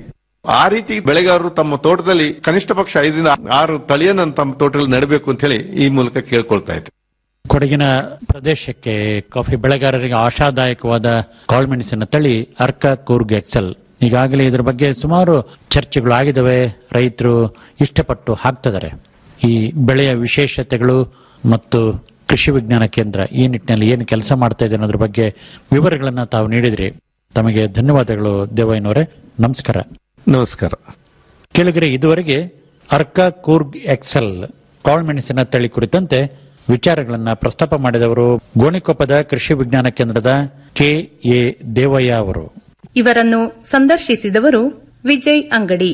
ಆ ರೀತಿ ಬೆಳೆಗಾರರು ತಮ್ಮ ತೋಟದಲ್ಲಿ ಕನಿಷ್ಠ ಪಕ್ಷ ಐದರಿಂದ ಆರು ತಳಿಯನ್ನು ತಮ್ಮ ತೋಟದಲ್ಲಿ ನೆಡಬೇಕು ಅಂತ ಹೇಳಿ ಈ ಮೂಲಕ ಕೇಳ್ಕೊಳ್ತಾ ಇದ್ದೆ ಕೊಡಗಿನ ಪ್ರದೇಶಕ್ಕೆ ಕಾಫಿ ಬೆಳೆಗಾರರಿಗೆ ಆಶಾದಾಯಕವಾದ ಕಾಳುಮೆಣಸಿನ ತಳಿ ಅರ್ಕ ಕೂರ್ಗ್ ಎಕ್ಸೆಲ್ ಈಗಾಗಲೇ ಇದರ ಬಗ್ಗೆ ಸುಮಾರು ಚರ್ಚೆಗಳು ಆಗಿದ್ದಾವೆ ರೈತರು ಇಷ್ಟಪಟ್ಟು ಹಾಕ್ತಿದ್ದಾರೆ ಈ ಬೆಳೆಯ ವಿಶೇಷತೆಗಳು ಮತ್ತು ಕೃಷಿ ವಿಜ್ಞಾನ ಕೇಂದ್ರ ಈ ನಿಟ್ಟಿನಲ್ಲಿ ಏನು ಕೆಲಸ ಮಾಡ್ತಾ ಇದೆ ಅನ್ನೋದ್ರ ಬಗ್ಗೆ ವಿವರಗಳನ್ನ ತಾವು ನೀಡಿದ್ರಿ ತಮಗೆ ಧನ್ಯವಾದಗಳು ದೇವಯ್ಯನವರೇ ನಮಸ್ಕಾರ ನಮಸ್ಕಾರ ಕೆಳಗರೆ ಇದುವರೆಗೆ ಅರ್ಕ ಕೂರ್ಗ್ ಎಕ್ಸೆಲ್ ಕಾಳುಮೆಣಸಿನ ತಳಿ ಕುರಿತಂತೆ ವಿಚಾರಗಳನ್ನ ಪ್ರಸ್ತಾಪ ಮಾಡಿದವರು ಗೋಣಿಕೊಪ್ಪದ ಕೃಷಿ ವಿಜ್ಞಾನ ಕೇಂದ್ರದ ಕೆ ಎ ದೇವಯ್ಯ ಅವರು ಇವರನ್ನು ಸಂದರ್ಶಿಸಿದವರು ವಿಜಯ್ ಅಂಗಡಿ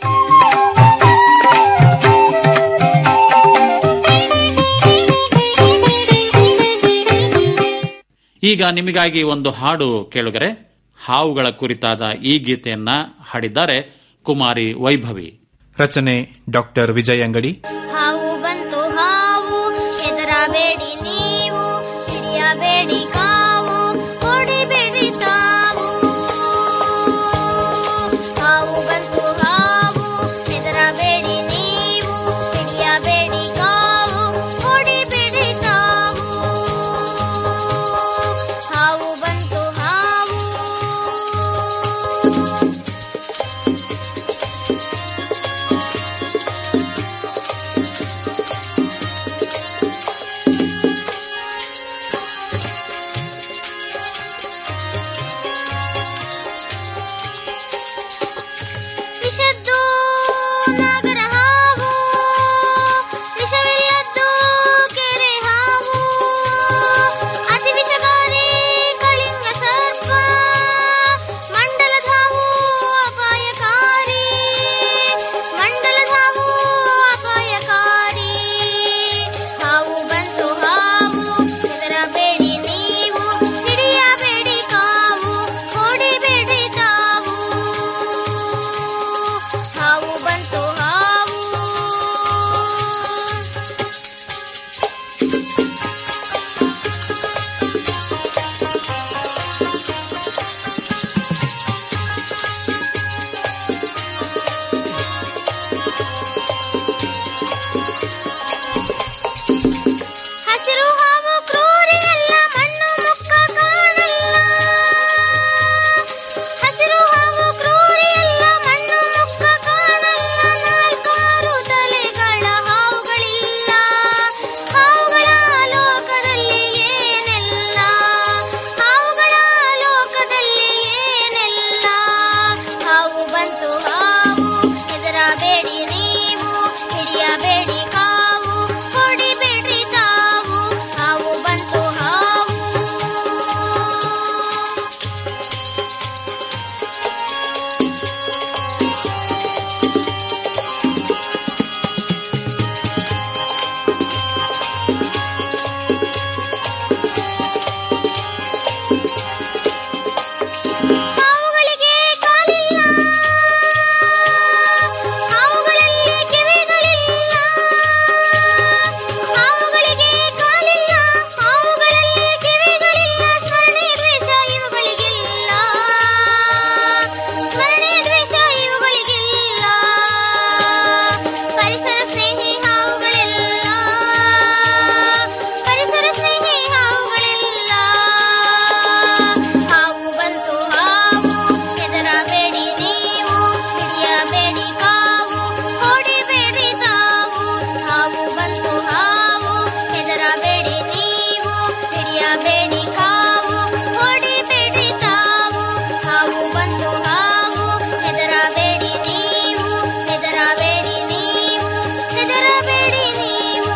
ಈಗ ನಿಮಗಾಗಿ ಒಂದು ಹಾಡು ಕೇಳುಗರೆ ಹಾವುಗಳ ಕುರಿತಾದ ಈ ಗೀತೆಯನ್ನ ಹಾಡಿದ್ದಾರೆ ಕುಮಾರಿ ವೈಭವಿ ರಚನೆ ಡಾಕ್ಟರ್ ವಿಜಯ್ ಅಂಗಡಿ ಹಾವು ಬಂತು ಹಾವು ಹೆದರಬೇಡಿ ನೀವು ಹಿಡಿಯಬೇಡಿ ಕಾವು ಹೊಡಿಬೇಡಿ ತಾವು ಹಾವು ಬಂತು ಹಾವು ಹೆದರಬೇಡಿ ನೀವು ಹಿಡಿಯಬೇಡಿ ಕಾವು ಹೊಡಿಬೇಡಿ ತಾವು ಹಾವು ಬಂತು ಹಾವು ವಿಷದ್ದು ನಾಗರ ಹಾವು ವಿಷವಿಲ್ಲದ್ದು ಕೆರೆ ಹಾವು ಅತಿ ವಿಷಕಾರಿ ಕಳಿಂಗ ಸರ್ಪ ಮಂಡಲದ ಹಾವು ಅಪಾಯಕಾರಿ ಮಂಡಲದ ಹಾವು ಅಪಾಯಕಾರಿ ಹಾವು ಬಂತು ಹಾವು ಹೆದರಬೇಡಿ ನೀವು ಹಿಡಿಯಬೇಡಿ ಕಾವು ಹೊಡಿಬೇಡಿ ತಾವು ಹಾವು ಬಂತು ಹಾವು ಹಸಿರು ಹಾವು ಕ್ರೂರಿ ಅಲ್ಲ ಮಣ್ಣು ಮುಕ್ಕ ಕಾಣಲ್ಲ ಹಸಿರು ಹಾವು ಕ್ರೂರಿ ಅಲ್ಲ ಮಣ್ಣು ಮುಕ್ಕ ಕಾಣಲ್ಲ ನಾಲ್ಕಾರು ತಲೆಗಳ ಹಾವುಗಳಿಲ್ಲ ಹಾವುಗಳ ಲೋಕದಲ್ಲಿ ಏನೆಲ್ಲ ಹಾವುಗಳ ಲೋಕದಲ್ಲಿ ಏನೆಲ್ಲ ಹಾವು ಬಂತು ಹಾವು ಹೆದರಬೇಡಿ ನೀವು ಹಿಡಿಯಬೇಡಿ ಕಾವು ಹೊಡಿಬೇಡ್ರಿ ತಾವು ಹಾವು ಬಂತು ಹಾವು ಹಾವುಗಳಿಗೆ ಕಾಲಿಲ್ಲ ಹಾವುಗಳಲ್ಲಿ ಕಿವಿಗಳಿಲ್ಲ ಹಾವುಗಳಿಗೆ ಕಾಲಿಲ್ಲ ಹಾವುಗಳಲ್ಲಿ ಕಿವಿಗಳಿಲ್ಲ ಸ್ಮರಣೆ ದ್ವೇಷ ಇವುಗಳಿಗಿಲ್ಲ ಸ್ಮರಣೆ ದ್ವೇಷ ಇವುಗಳಿಗಿಲ್ಲ ಪರಿಸರ ಸ್ನೇಹಿ ಹಾವುಗಳೆಲ್ಲ ಪರಿಸರ ಸ್ನೇಹಿ ಹಾವುಗಳೆಲ್ಲ ಹಾವು ಬಂತು ಹಾವು ಹೆದರಬೇಡಿ ನೀವು ಹಿಡಿಯಬೇಡಿ ಕಾವು ಹೊಡಿಬೇಡಿ ತಾವು ಹಾವು ಬಂತು ಹಾವು ಹೆದರಬೇಡಿ ನೀವು ಹಿಡಿಯಬೇಡಿ ಕಾವು ಹೊಡಿಬೇಡಿ ತಾವು ಹಾವು ಬಂತು ಹಾವು ಹೆದರಬೇಡಿ ನೀವು ಹೆದರಬೇಡಿ ನೀವು ಹೆದರಬೇಡಿ ನೀವು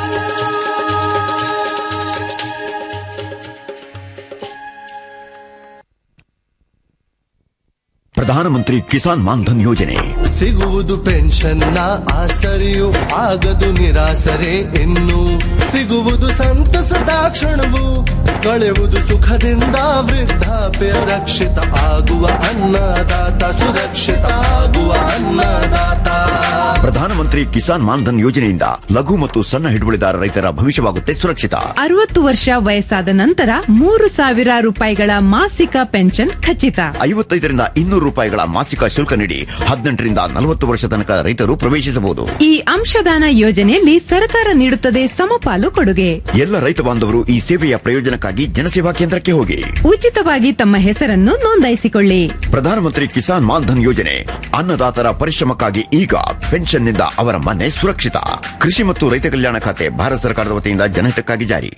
ಪ್ರಧಾನಮಂತ್ರಿ ಕಿಸಾನ್ ಮಾನ್ಧನ್ ಯೋಜನೆ ಸಿಗುವುದು ಪೆನ್ಷನ್ನ ಆಸರೆಯು ಆಗದು ನಿರಾಸರೆ ಇನ್ನು ಸಿಗುವುದು ಸಂತಸದ ಕ್ಷಣವು ಕಳೆಯುವುದು ಸುಖದಿಂದ ವೃದ್ಧಾಪ್ಯ ರಕ್ಷಿತ ಆಗುವ ಅನ್ನದಾತ ಸುರಕ್ಷಿತ ಆಗುವ ಅನ್ನದಾತ ಪ್ರಧಾನಮಂತ್ರಿ ಕಿಸಾನ್ ಮಾನ್ಧನ್ ಯೋಜನೆಯಿಂದ ಲಘು ಮತ್ತು ಸಣ್ಣ ಹಿಡುವಳಿದಾರ ರೈತರ ಭವಿಷ್ಯವಾಗುತ್ತೆ ಸುರಕ್ಷಿತ ಅರವತ್ತು ವರ್ಷ ವಯಸ್ಸಾದ ನಂತರ ಮೂರು ಸಾವಿರ ರೂಪಾಯಿಗಳ ಮಾಸಿಕ ಪೆನ್ಷನ್ ಖಚಿತ ಐವತ್ತೈದರಿಂದ ಇನ್ನೂರು ರೂಪಾಯಿಗಳ ರೂಪಾಯಿಗಳ ಮಾಸಿಕ ಶುಲ್ಕ ನೀಡಿ ಹದಿನೆಂಟರಿಂದ ನಲವತ್ತು ವರ್ಷ ತನಕ ರೈತರು ಪ್ರವೇಶಿಸಬಹುದು ಈ ಅಂಶದಾನ ಯೋಜನೆಯಲ್ಲಿ ಸರ್ಕಾರ ನೀಡುತ್ತದೆ ಸಮಪಾಲು ಕೊಡುಗೆ ಎಲ್ಲ ರೈತ ಬಾಂಧವರು ಈ ಸೇವೆಯ ಪ್ರಯೋಜನಕ್ಕಾಗಿ ಜನಸೇವಾ ಕೇಂದ್ರಕ್ಕೆ ಹೋಗಿ ಉಚಿತವಾಗಿ ತಮ್ಮ ಹೆಸರನ್ನು ನೋಂದಾಯಿಸಿಕೊಳ್ಳಿ ಪ್ರಧಾನಮಂತ್ರಿ ಕಿಸಾನ್ ಮಾನ್ಧನ್ ಯೋಜನೆ ಅನ್ನದಾತರ ಪರಿಶ್ರಮಕ್ಕಾಗಿ ಈಗ ಪೆನ್ಷನ್ನಿಂದ ಅವರ ಮನೆ ಸುರಕ್ಷಿತ ಕೃಷಿ ಮತ್ತು ರೈತ ಕಲ್ಯಾಣ ಖಾತೆ ಭಾರತ ಸರ್ಕಾರದ ವತಿಯಿಂದ ಜನಹಿತಕ್ಕಾಗಿ ಜಾರಿ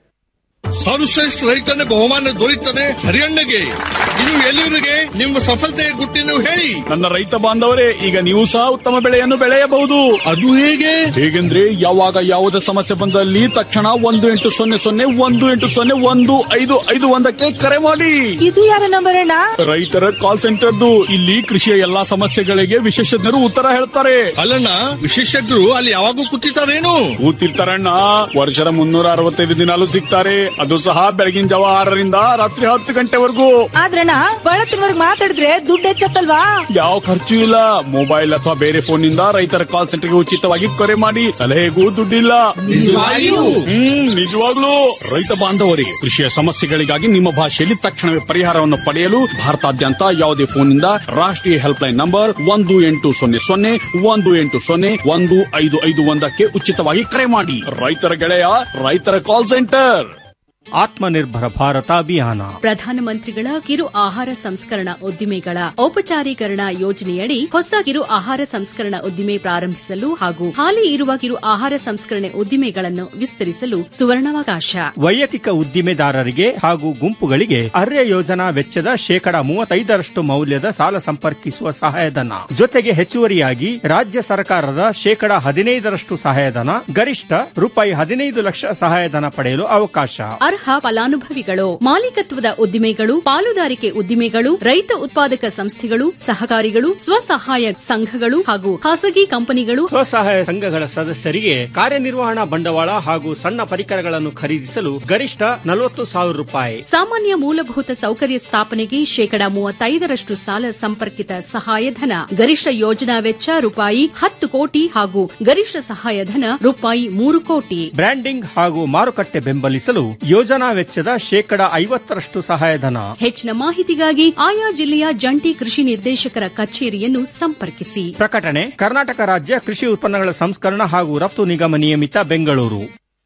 ಸರ್ವಶ್ರೇಷ್ಠ ರೈತನ ಬಹುಮಾನ ದೊರೆಯುತ್ತದೆ ಹರಿಯಣ್ಣಗೆ ಇದು ಎಲ್ಲಿವರಿಗೆ ನಿಮ್ಮ ಸಫಲತೆಯ ಗುಟ್ಟಿನ ಹೇಳಿ ನನ್ನ ರೈತ ಬಾಂಧವರೇ ಈಗ ನೀವು ಸಹ ಉತ್ತಮ ಬೆಳೆಯನ್ನು ಬೆಳೆಯಬಹುದು ಅದು ಹೇಗೆ ಹೇಗೆಂದ್ರೆ ಯಾವಾಗ ಯಾವುದೇ ಸಮಸ್ಯೆ ಬಂದಲ್ಲಿ ತಕ್ಷಣ ಒಂದು ಎಂಟು ಸೊನ್ನೆ ಸೊನ್ನೆ ಒಂದು ಎಂಟು ಸೊನ್ನೆ ಒಂದು ಐದು ಐದು ಒಂದಕ್ಕೆ ಕರೆ ಮಾಡಿ ಇದು ಯಾರ ನಂಬರ್ ಅಣ್ಣ ರೈತರ ಕಾಲ್ ಸೆಂಟರ್ದು ಇಲ್ಲಿ ಕೃಷಿಯ ಎಲ್ಲಾ ಸಮಸ್ಯೆಗಳಿಗೆ ವಿಶೇಷಜ್ಞರು ಉತ್ತರ ಹೇಳ್ತಾರೆ ಅಲ್ಲಣ್ಣ ವಿಶೇಷಜ್ಞರು ಅಲ್ಲಿ ಯಾವಾಗೂ ಕೂತಿರ್ತಾರೇನು ಕೂತಿರ್ತಾರಣ್ಣ ವರ್ಷದ ಮುನ್ನೂರ ಅರವತ್ತೈದು ದಿನಾಲು ಸಿಗ್ತಾರೆ ಅದು ಸಹ ಬೆಳಗಿನ ಜಾವ ಆರರಿಂದ ರಾತ್ರಿ ಹತ್ತು ಗಂಟೆವರೆಗೂ ಆದ್ರಣ್ಣ ಬಳತ್ತಿನವರ್ಗ್ ಮಾತಾಡಿದ್ರೆ ದುಡ್ಡು ಹೆಚ್ಚತ್ತಲ್ವಾ ಯಾವ ಖರ್ಚು ಇಲ್ಲ ಮೊಬೈಲ್ ಅಥವಾ ಬೇರೆ ಫೋನ್ ನಿಂದ ರೈತರ ಕಾಲ್ ಸೆಂಟರ್ಗೆ ಉಚಿತವಾಗಿ ಕರೆ ಮಾಡಿ ಸಲಹೆಗೂ ದುಡ್ಡಿಲ್ಲ ನಿಜವಾಗಿಯೂ? ಹ್ಮ್ ನಿಜವಾಗ್ಲೂ ರೈತ ಬಾಂಧವರಿಗೆ ಕೃಷಿಯ ಸಮಸ್ಯೆಗಳಿಗಾಗಿ ನಿಮ್ಮ ಭಾಷೆಯಲ್ಲಿ ತಕ್ಷಣವೇ ಪರಿಹಾರವನ್ನು ಪಡೆಯಲು ಭಾರತಾದ್ಯಂತ ಯಾವುದೇ ಫೋನ್ನಿಂದ ರಾಷ್ಟ್ರೀಯ ಹೆಲ್ಪ್ ಲೈನ್ ನಂಬರ್ ಒಂದು ಎಂಟು ಸೊನ್ನೆ ಸೊನ್ನೆ ಒಂದು ಎಂಟು ಸೊನ್ನೆ ಒಂದು ಐದು ಐದು ಒಂದಕ್ಕೆ ಉಚಿತವಾಗಿ ಕರೆ ಮಾಡಿ ರೈತರ ಗೆಳೆಯ ರೈತರ ಕಾಲ್ ಸೆಂಟರ್ ಆತ್ಮನಿರ್ಭರ ಭಾರತ ಅಭಿಯಾನ ಪ್ರಧಾನಮಂತ್ರಿಗಳ ಕಿರು ಆಹಾರ ಸಂಸ್ಕರಣಾ ಉದ್ದಿಮೆಗಳ ಔಪಚಾರೀಕರಣ ಯೋಜನೆಯಡಿ ಹೊಸ ಕಿರು ಆಹಾರ ಸಂಸ್ಕರಣಾ ಉದ್ದಿಮೆ ಪ್ರಾರಂಭಿಸಲು ಹಾಗೂ ಹಾಲಿ ಇರುವ ಕಿರು ಆಹಾರ ಸಂಸ್ಕರಣೆ ಉದ್ದಿಮೆಗಳನ್ನು ವಿಸ್ತರಿಸಲು ಸುವರ್ಣಾವಕಾಶ ವೈಯಕ್ತಿಕ ಉದ್ದಿಮೆದಾರರಿಗೆ ಹಾಗೂ ಗುಂಪುಗಳಿಗೆ ಅರ್ಯ ಯೋಜನಾ ವೆಚ್ಚದ ಶೇಕಡಾ ಮೂವತ್ತೈದರಷ್ಟು ಮೌಲ್ಯದ ಸಾಲ ಸಂಪರ್ಕಿಸುವ ಸಹಾಯಧನ ಜೊತೆಗೆ ಹೆಚ್ಚುವರಿಯಾಗಿ ರಾಜ್ಯ ಸರ್ಕಾರದ ಶೇಕಡಾ ಹದಿನೈದರಷ್ಟು ಸಹಾಯಧನ ಗರಿಷ್ಠ ರೂಪಾಯಿ ಹದಿನೈದು ಲಕ್ಷ ಸಹಾಯಧನ ಪಡೆಯಲು ಅವಕಾಶ ಅರ್ಹ ಫಲಾನುಭವಿಗಳು ಮಾಲೀಕತ್ವದ ಉದ್ದಿಮೆಗಳು ಪಾಲುದಾರಿಕೆ ಉದ್ದಿಮೆಗಳು ರೈತ ಉತ್ಪಾದಕ ಸಂಸ್ಥೆಗಳು ಸಹಕಾರಿಗಳು ಸ್ವಸಹಾಯ ಸಂಘಗಳು ಹಾಗೂ ಖಾಸಗಿ ಕಂಪನಿಗಳು ಸ್ವಸಹಾಯ ಸಂಘಗಳ ಸದಸ್ಯರಿಗೆ ಕಾರ್ಯನಿರ್ವಹಣಾ ಬಂಡವಾಳ ಹಾಗೂ ಸಣ್ಣ ಪರಿಕರಗಳನ್ನು ಖರೀದಿಸಲು ಗರಿಷ್ಠ ನಲವತ್ತು ಸಾವಿರ ರೂಪಾಯಿ ಸಾಮಾನ್ಯ ಮೂಲಭೂತ ಸೌಕರ್ಯ ಸ್ಥಾಪನೆಗೆ ಶೇಕಡಾ ಮೂವತ್ತೈದರಷ್ಟು ಸಾಲ ಸಂಪರ್ಕಿತ ಸಹಾಯಧನ ಗರಿಷ್ಠ ಯೋಜನಾ ವೆಚ್ಚ ರೂಪಾಯಿ ಹತ್ತು ಕೋಟಿ ಹಾಗೂ ಗರಿಷ್ಠ ಸಹಾಯಧನ ರೂಪಾಯಿ ಮೂರು ಕೋಟಿ ಬ್ರ್ಯಾಂಡಿಂಗ್ ಹಾಗೂ ಮಾರುಕಟ್ಟೆ ಬೆಂಬಲಿಸಲು ಯೋಜನಾ ವೆಚ್ಚದ ಶೇಕಡಾ ಐವತ್ತರಷ್ಟು ಸಹಾಯಧನ ಹೆಚ್ಚಿನ ಮಾಹಿತಿಗಾಗಿ ಆಯಾ ಜಿಲ್ಲೆಯ ಜಂಟಿ ಕೃಷಿ ನಿರ್ದೇಶಕರ ಕಚೇರಿಯನ್ನು ಸಂಪರ್ಕಿಸಿ ಪ್ರಕಟಣೆ ಕರ್ನಾಟಕ ರಾಜ್ಯ ಕೃಷಿ ಉತ್ಪನ್ನಗಳ ಸಂಸ್ಕರಣ ಹಾಗೂ ರಫ್ತು ನಿಗಮ ನಿಯಮಿತ ಬೆಂಗಳೂರು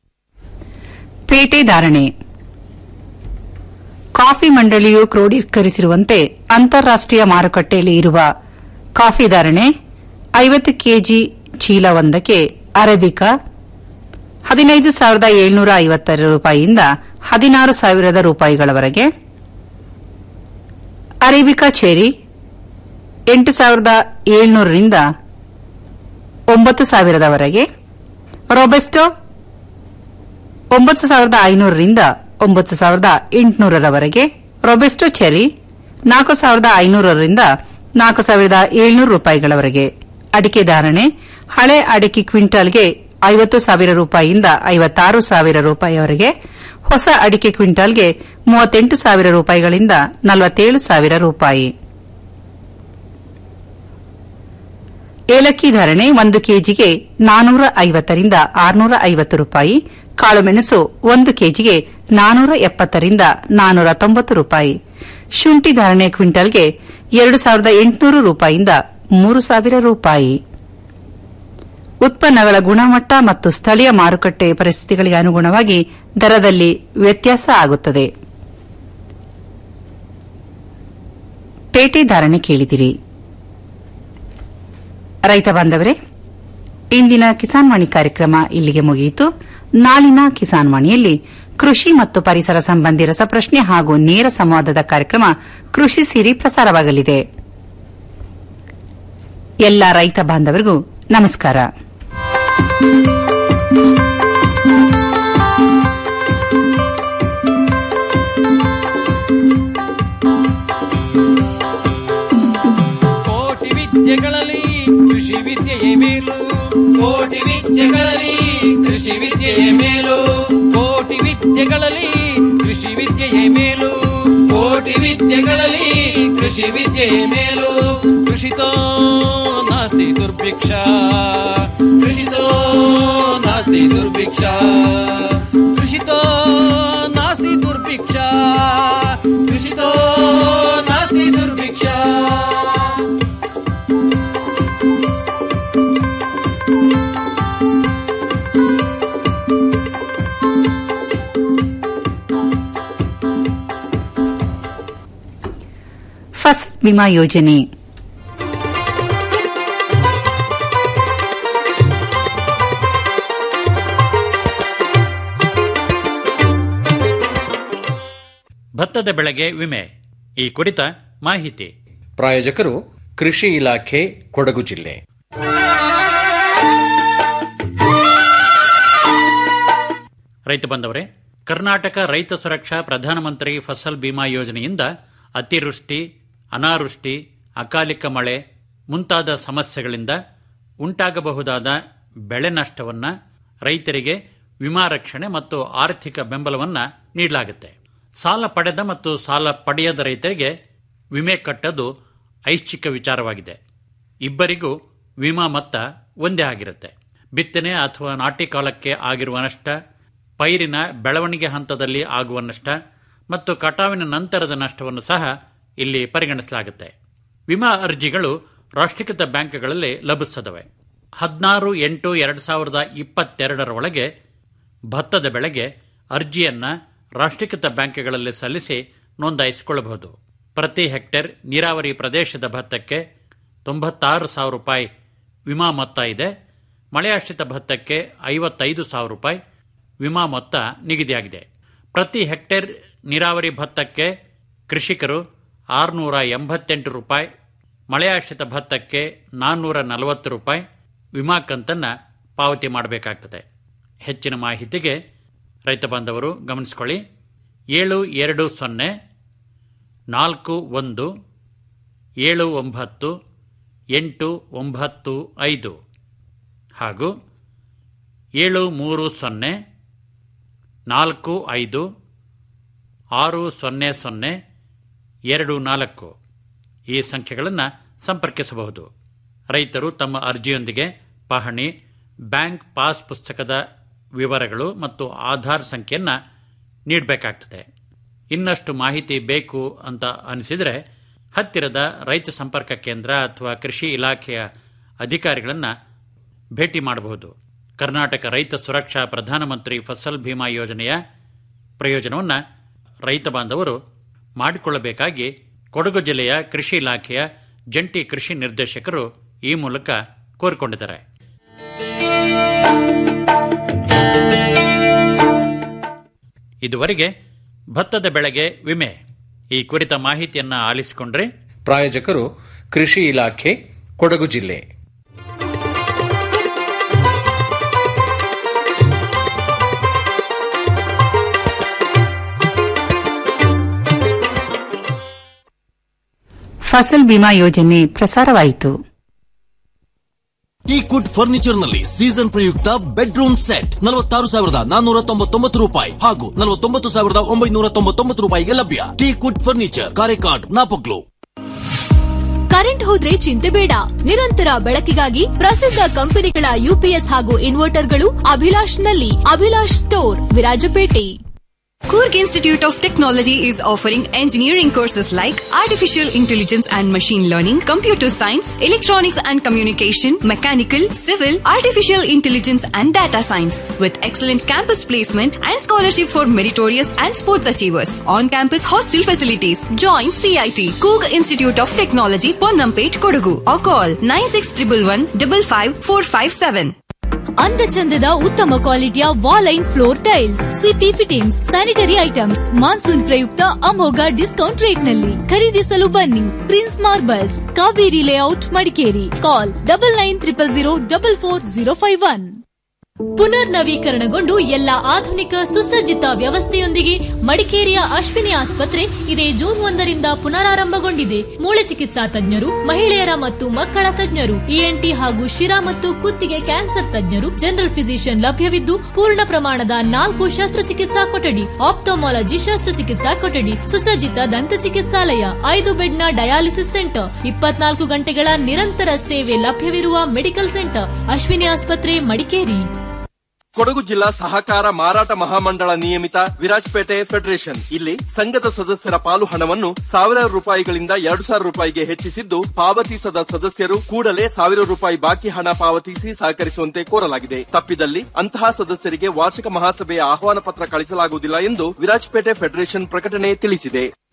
ಪೇಟೆ ಧಾರಣೆ ಕಾಫಿ ಮಂಡಳಿಯು ಕ್ರೋಢೀಕರಿಸಿರುವಂತೆ ಅಂತಾರಾಷ್ಟೀಯ ಮಾರುಕಟ್ಟೆಯಲ್ಲಿ ಇರುವ ಕಾಫಿ ಧಾರಣೆ ಐವತ್ತು ಕೆಜಿ ಚೀಲವೊಂದಕ್ಕೆ ಅರೇಬಿಕಾ ಹದಿನೈದು ಸಾವಿರದ ಏಳ್ನೂರ ಐವತ್ತರ ರೂಪಾಯಿಯಿಂದ ಹದಿನಾರು ಸಾವಿರದ ರೂಪಾಯಿಗಳವರೆಗೆ ಅರೇಬಿಕಾ ಚೆರಿ ಎಂಟು ಸಾವಿರದ ಏಳ್ನೂರರಿಂದ ಒಂಬತ್ತು ಸಾವಿರದವರೆಗೆ ರೊಬೆಸ್ಟೋ ಒಂಬತ್ತು ಸಾವಿರದ ಐನೂರರಿಂದ ಒಂಬತ್ತು ಸಾವಿರದ ಎಂಟುನೂರರವರೆಗೆ ರೊಬೆಸ್ಟೋ ಚೆರಿ ನಾಲ್ಕು ಸಾವಿರದ ಐನೂರರಿಂದ ನಾಲ್ಕು ಸಾವಿರದ ಏಳ್ನೂರು ರೂಪಾಯಿಗಳವರೆಗೆ ಅಡಿಕೆ ಧಾರಣೆ ಹಳೆ ಅಡಿಕೆ ಕ್ವಿಂಟಾಲ್ಗೆ ಐವತ್ತು ಸಾವಿರ ರೂಪಾಯಿಯಿಂದ ಐವತ್ತಾರು ಸಾವಿರ ರೂಪಾಯಿವರೆಗೆ ಹೊಸ ಅಡಿಕೆ ಕ್ವಿಂಟಾಲ್ಗೆ ಮೂವತ್ತೆಂಟು ಸಾವಿರ ರೂಪಾಯಿಗಳಿಂದ ನಲವತ್ತೇಳು ಸಾವಿರ ರೂಪಾಯಿ ಏಲಕ್ಕಿ ಧಾರಣೆ ಒಂದು ಕೆಜಿಗೆ ನಾನೂರ ಐವತ್ತರಿಂದ ಆರುನೂರ ಐವತ್ತು ರೂಪಾಯಿ ಕಾಳುಮೆಣಸು ಒಂದು ಕೆಜಿಗೆ ನಾನೂರ ಎಪ್ಪತ್ತರಿಂದ ನಾನೂರ ತೊಂಬತ್ತು ರೂಪಾಯಿ ಶುಂಠಿ ಧಾರಣೆ ಕ್ವಿಂಟಲ್ಗೆ ಎರಡು ಸಾವಿರದ ಎಂಟುನೂರು ರೂಪಾಯಿಯಿಂದ ಮೂರು ಸಾವಿರ ರೂಪಾಯಿ ಉತ್ಪನ್ನಗಳ ಗುಣಮಟ್ಟ ಮತ್ತು ಸ್ಥಳೀಯ ಮಾರುಕಟ್ಟೆ ಪರಿಸ್ಥಿತಿಗಳಿಗೆ ಅನುಗುಣವಾಗಿ ದರದಲ್ಲಿ ವ್ಯತ್ಯಾಸ ಆಗುತ್ತದೆ ಪೇಟೆ ಧಾರಣೆ ಕೇಳಿದಿರಿ ರೈತ ಬಾಂಧವರೇ ಇಂದಿನ ಕಿಸಾನ್ ವಾಣಿ ಕಾರ್ಯಕ್ರಮ ಇಲ್ಲಿಗೆ ಮುಗಿಯಿತು ನಾಳಿನ ಕಿಸಾನ್ ವಾಣಿಯಲ್ಲಿ ಕೃಷಿ ಮತ್ತು ಪರಿಸರ ಸಂಬಂಧಿ ರಸಪ್ರಶ್ನೆ ಹಾಗೂ ನೇರ ಸಂವಾದದ ಕಾರ್ಯಕ್ರಮ ಕೃಷಿ ಸಿರಿ ಪ್ರಸಾರವಾಗಲಿದೆ ಎಲ್ಲ ರೈತ ಬಾಂಧವರಿಗೂ ನಮಸ್ಕಾರ ಕೋಟಿ ವಿದ್ಯೆಗಳಲ್ಲಿ ಕೃಷಿ ವಿದ್ಯೆಯೇ ಮೇಲು ಕೋಟಿ ವಿದ್ಯೆಗಳಲ್ಲಿ ಕೃಷಿ ವಿದ್ಯೆಯೇ ಮೇಲು ಕೋಟಿ ವಿದ್ಯೆಗಳಲ್ಲಿ ಕೃಷಿ ವಿದ್ಯೆಯೇ ಮೇಲು ಕೋಟಿ ವಿದ್ಯೆಗಳಲ್ಲಿ ಕೃಷಿ ವಿದ್ಯೆಯೇ ಮೇಲು ಕೃಷಿತೋ ನಾಸ್ತಿ ದುರ್ಭಿಕ್ಷ ಕೃಷಿತೋ ನಾಸ್ತಿ ದುರ್ಭಿಕ್ಷ ಕೃಷಿತೋ ನಾಸ್ತಿ ದುರ್ಭಿಕ್ಷ ಕೃಷಿತೋ ನಾಸ್ತಿ ದುರ್ಭಿಕ್ಷ ಫಸಲ್ ಬಿಮಾ ಯೋಜನೆ ಭತ್ತದ ಬೆಳೆಗೆ ವಿಮೆ ಈ ಕುರಿತ ಮಾಹಿತಿ ಪ್ರಾಯೋಜಕರು ಕೃಷಿ ಇಲಾಖೆ ಕೊಡಗು ಜಿಲ್ಲೆ ರೈತ ಬಂದವರೇ ಕರ್ನಾಟಕ ರೈತ ಸುರಕ್ಷಾ ಪ್ರಧಾನಮಂತ್ರಿ ಫಸಲ್ ಬಿಮಾ ಯೋಜನೆಯಿಂದ ಅತಿವೃಷ್ಟಿ ಅನಾವೃಷ್ಟಿ ಅಕಾಲಿಕ ಮಳೆ ಮುಂತಾದ ಸಮಸ್ಯೆಗಳಿಂದ ಉಂಟಾಗಬಹುದಾದ ಬೆಳೆ ನಷ್ಟವನ್ನು ರೈತರಿಗೆ ವಿಮಾ ರಕ್ಷಣೆ ಮತ್ತು ಆರ್ಥಿಕ ಬೆಂಬಲವನ್ನು ನೀಡಲಾಗುತ್ತೆ ಸಾಲ ಪಡೆದ ಮತ್ತು ಸಾಲ ಪಡೆಯದ ರೈತರಿಗೆ ವಿಮೆ ಕಟ್ಟೋದು ಐಚ್ಛಿಕ ವಿಚಾರವಾಗಿದೆ ಇಬ್ಬರಿಗೂ ವಿಮಾ ಮೊತ್ತ ಒಂದೇ ಆಗಿರುತ್ತೆ ಬಿತ್ತನೆ ಅಥವಾ ನಾಟಿ ಕಾಲಕ್ಕೆ ಆಗಿರುವ ನಷ್ಟ ಪೈರಿನ ಬೆಳವಣಿಗೆ ಹಂತದಲ್ಲಿ ಆಗುವ ನಷ್ಟ ಮತ್ತು ಕಟಾವಿನ ನಂತರದ ನಷ್ಟವನ್ನು ಸಹ ಇಲ್ಲಿ ಪರಿಗಣಿಸಲಾಗುತ್ತೆ ವಿಮಾ ಅರ್ಜಿಗಳು ರಾಷ್ಟ್ರೀಕೃತ ಬ್ಯಾಂಕ್ಗಳಲ್ಲಿ ಲಭಿಸುತ್ತವೆ ಹದಿನಾರು ಎಂಟು ಎರಡು ಸಾವಿರದ ಇಪ್ಪತ್ತೆರಡರ ಒಳಗೆ ಭತ್ತದ ಬೆಳೆಗೆ ಅರ್ಜಿಯನ್ನ ರಾಷ್ಟ್ರೀಕೃತ ಬ್ಯಾಂಕ್ಗಳಲ್ಲಿ ಸಲ್ಲಿಸಿ ನೋಂದಾಯಿಸಿಕೊಳ್ಳಬಹುದು ಪ್ರತಿ ಹೆಕ್ಟೇರ್ ನೀರಾವರಿ ಪ್ರದೇಶದ ಭತ್ತಕ್ಕೆ ತೊಂಬತ್ತಾರು ಸಾವಿರ ರೂಪಾಯಿ ವಿಮಾ ಮೊತ್ತ ಇದೆ ಮಳೆಯಾಶ್ರಿತ ಭತ್ತಕ್ಕೆ ಐವತ್ತೈದು ಸಾವಿರ ರೂಪಾಯಿ ವಿಮಾ ಮೊತ್ತ ನಿಗದಿಯಾಗಿದೆ ಪ್ರತಿ ಹೆಕ್ಟೇರ್ ನೀರಾವರಿ ಭತ್ತಕ್ಕೆ ಕೃಷಿಕರು ಆರುನೂರ ಎಂಬತ್ತೆಂಟು ರೂಪಾಯಿ ಮಳೆಯಾಶ್ರಿತ ಭತ್ತಕ್ಕೆ ನಾನ್ನೂರ ನಲವತ್ತು ರೂಪಾಯಿ ವಿಮಾ ಕಂತನ್ನು ಪಾವತಿ ಮಾಡಬೇಕಾಗ್ತದೆ ಹೆಚ್ಚಿನ ಮಾಹಿತಿಗೆ ರೈತ ಬಾಂಧವರು ಗಮನಿಸಿಕೊಳ್ಳಿ ಏಳು ಎರಡು ಸೊನ್ನೆ ನಾಲ್ಕು ಒಂದು ಏಳು ಒಂಬತ್ತು ಎಂಟು ಒಂಬತ್ತು ಐದು ಹಾಗೂ ಏಳು ಮೂರು ಸೊನ್ನೆ ನಾಲ್ಕು ಐದು ಆರು ಸೊನ್ನೆ ಸೊನ್ನೆ ಎರಡು ನಾಲ್ಕು ಈ ಸಂಖ್ಯೆಗಳನ್ನು ಸಂಪರ್ಕಿಸಬಹುದು ರೈತರು ತಮ್ಮ ಅರ್ಜಿಯೊಂದಿಗೆ ಪಹಣಿ ಬ್ಯಾಂಕ್ ಪಾಸ್ ಪುಸ್ತಕದ ವಿವರಗಳು ಮತ್ತು ಆಧಾರ್ ಸಂಖ್ಯೆಯನ್ನು ನೀಡಬೇಕಾಗ್ತದೆ ಇನ್ನಷ್ಟು ಮಾಹಿತಿ ಬೇಕು ಅಂತ ಅನಿಸಿದರೆ ಹತ್ತಿರದ ರೈತ ಸಂಪರ್ಕ ಕೇಂದ್ರ ಅಥವಾ ಕೃಷಿ ಇಲಾಖೆಯ ಅಧಿಕಾರಿಗಳನ್ನು ಭೇಟಿ ಮಾಡಬಹುದು ಕರ್ನಾಟಕ ರೈತ ಸುರಕ್ಷಾ ಪ್ರಧಾನಮಂತ್ರಿ ಫಸಲ್ ಭೀಮಾ ಯೋಜನೆಯ ಪ್ರಯೋಜನವನ್ನು ರೈತ ಬಾಂಧವರು ಮಾಡಿಕೊಳ್ಳಬೇಕಾಗಿ ಕೊಡಗು ಜಿಲ್ಲೆಯ ಕೃಷಿ ಇಲಾಖೆಯ ಜಂಟಿ ಕೃಷಿ ನಿರ್ದೇಶಕರು ಈ ಮೂಲಕ ಕೋರಿಕೊಂಡಿದ್ದಾರೆ ಇದುವರೆಗೆ ಭತ್ತದ ಬೆಳೆಗೆ ವಿಮೆ ಈ ಕುರಿತ ಮಾಹಿತಿಯನ್ನ ಆಲಿಸಿಕೊಂಡ್ರೆ ಪ್ರಾಯೋಜಕರು ಕೃಷಿ ಇಲಾಖೆ ಕೊಡಗು ಜಿಲ್ಲೆ ಫಸಲ್ ಬಿಮಾ ಯೋಜನೆ ಪ್ರಸಾರವಾಯಿತು ಈ ಕುಡ್ ಫರ್ನಿಚರ್ ನಲ್ಲಿ ಸೀಸನ್ ಪ್ರಯುಕ್ತ ಬೆಡ್ರೂಮ್ ಸೆಟ್ ನಲವತ್ತಾರು ಸಾವಿರದ ನಾನ್ನೂರ ತೊಂಬತ್ತೊಂಬತ್ತು ರೂಪಾಯಿ ಹಾಗೂ ನಲವತ್ತೊಂಬತ್ತು ಸಾವಿರದ ಒಂಬೈನೂರ ತೊಂಬತ್ತೊಂಬತ್ತು ರೂಪಾಯಿಗೆ ಲಭ್ಯ ಟೀ ಕುಡ್ ಫರ್ನಿಚರ್ ಕಾರೆಕಾಡ್ ನಾಪಕ್ಲು ಕರೆಂಟ್ ಹೋದ್ರೆ ಚಿಂತೆ ಬೇಡ ನಿರಂತರ ಬೆಳಕಿಗಾಗಿ ಪ್ರಸಿದ್ಧ ಕಂಪನಿಗಳ ಯುಪಿಎಸ್ ಹಾಗೂ ಇನ್ವರ್ಟರ್ಗಳು ಅಭಿಲಾಷ್ ನಲ್ಲಿ Abhilash store Virajpet Kurg Institute of Technology is offering engineering courses like Artificial Intelligence and Machine Learning, Computer Science, Electronics and Communication, Mechanical, Civil, Artificial Intelligence and Data Science with excellent campus placement and scholarship for meritorious and sports achievers. On-campus hostel facilities. Join CIT, Kurg Institute of Technology, Ponnampet, Kodagu or call 96111 55457. ಅಂದಚಂದದ ಉತ್ತಮ ಕ್ವಾಲಿಟಿಯ wall and floor tiles CP fittings sanitary items monsoon ಪ್ರಯುಕ್ತ ಅಮೋಘ discount rate ನಲ್ಲಿ ಖರೀದಿಸಲು ಬನ್ನಿ prince marbles Kaveri layout Madikeri call double nine triple zero double four zero five one ಪುನರ್ ನವೀಕರಣಗೊಂಡು ಎಲ್ಲ ಆಧುನಿಕ ಸುಸಜ್ಜಿತ ವ್ಯವಸ್ಥೆಯೊಂದಿಗೆ ಮಡಿಕೇರಿಯ ಅಶ್ವಿನಿ ಆಸ್ಪತ್ರೆ ಇದೇ ಜೂನ್ ಒಂದರಿಂದ ಪುನರಾರಂಭಗೊಂಡಿದೆ ಮೂಳೆ ಚಿಕಿತ್ಸಾ ತಜ್ಞರು ಮಹಿಳೆಯರ ಮತ್ತು ಮಕ್ಕಳ ತಜ್ಞರು ಇಎನ್ಟಿ ಹಾಗೂ ಶಿರಾ ಮತ್ತು ಕುತ್ತಿಗೆ ಕ್ಯಾನ್ಸರ್ ತಜ್ಞರು ಜನರಲ್ ಫಿಸಿಷಿಯನ್ ಲಭ್ಯವಿದ್ದು ಪೂರ್ಣ ಪ್ರಮಾಣದ ನಾಲ್ಕು ಶಸ್ತ್ರಚಿಕಿತ್ಸಾ ಕೊಠಡಿ ಆಪ್ಟೋಮಾಲಜಿ ಶಸ್ತ್ರಚಿಕಿತ್ಸಾ ಕೊಠಡಿ ಸುಸಜ್ಜಿತ ದಂತ ಚಿಕಿತ್ಸಾಲಯ ಐದು ಬೆಡ್ನ ಡಯಾಲಿಸಿಸ್ ಸೆಂಟರ್ ಇಪ್ಪತ್ನಾಲ್ಕು ಗಂಟೆಗಳ ನಿರಂತರ ಸೇವೆ ಲಭ್ಯವಿರುವ ಮೆಡಿಕಲ್ ಸೆಂಟರ್ ಅಶ್ವಿನಿ ಆಸ್ಪತ್ರೆ ಮಡಿಕೇರಿ ಕೊಡಗು ಜಿಲ್ಲಾ ಸಹಕಾರ ಮಾರಾಟ ಮಹಾಮಂಡಳ ನಿಯಮಿತ ವಿರಾಜಪೇಟೆ ಫೆಡರೇಷನ್ ಇಲ್ಲಿ ಸಂಘದ ಸದಸ್ಯರ ಪಾಲು ಹಣವನ್ನು ಸಾವಿರಾರು ರೂಪಾಯಿಗಳಿಂದ ಎರಡು ಸಾವಿರ ರೂಪಾಯಿಗೆ ಹೆಚ್ಚಿಸಿದ್ದು ಪಾವತಿಸದ ಸದಸ್ಯರು ಕೂಡಲೇ ಸಾವಿರ ರೂಪಾಯಿ ಬಾಕಿ ಹಣ ಪಾವತಿಸಿ ಸಹಕರಿಸುವಂತೆ ಕೋರಲಾಗಿದೆ ತಪ್ಪಿದಲ್ಲಿ ಅಂತಹ ಸದಸ್ಯರಿಗೆ ವಾರ್ಷಿಕ ಮಹಾಸಭೆಯ ಆಹ್ವಾನ ಪತ್ರ ಕಳಿಸಲಾಗುವುದಿಲ್ಲ ಎಂದು ವಿರಾಜಪೇಟೆ ಫೆಡರೇಷನ್ ಪ್ರಕಟಣೆ ತಿಳಿಸಿದೆ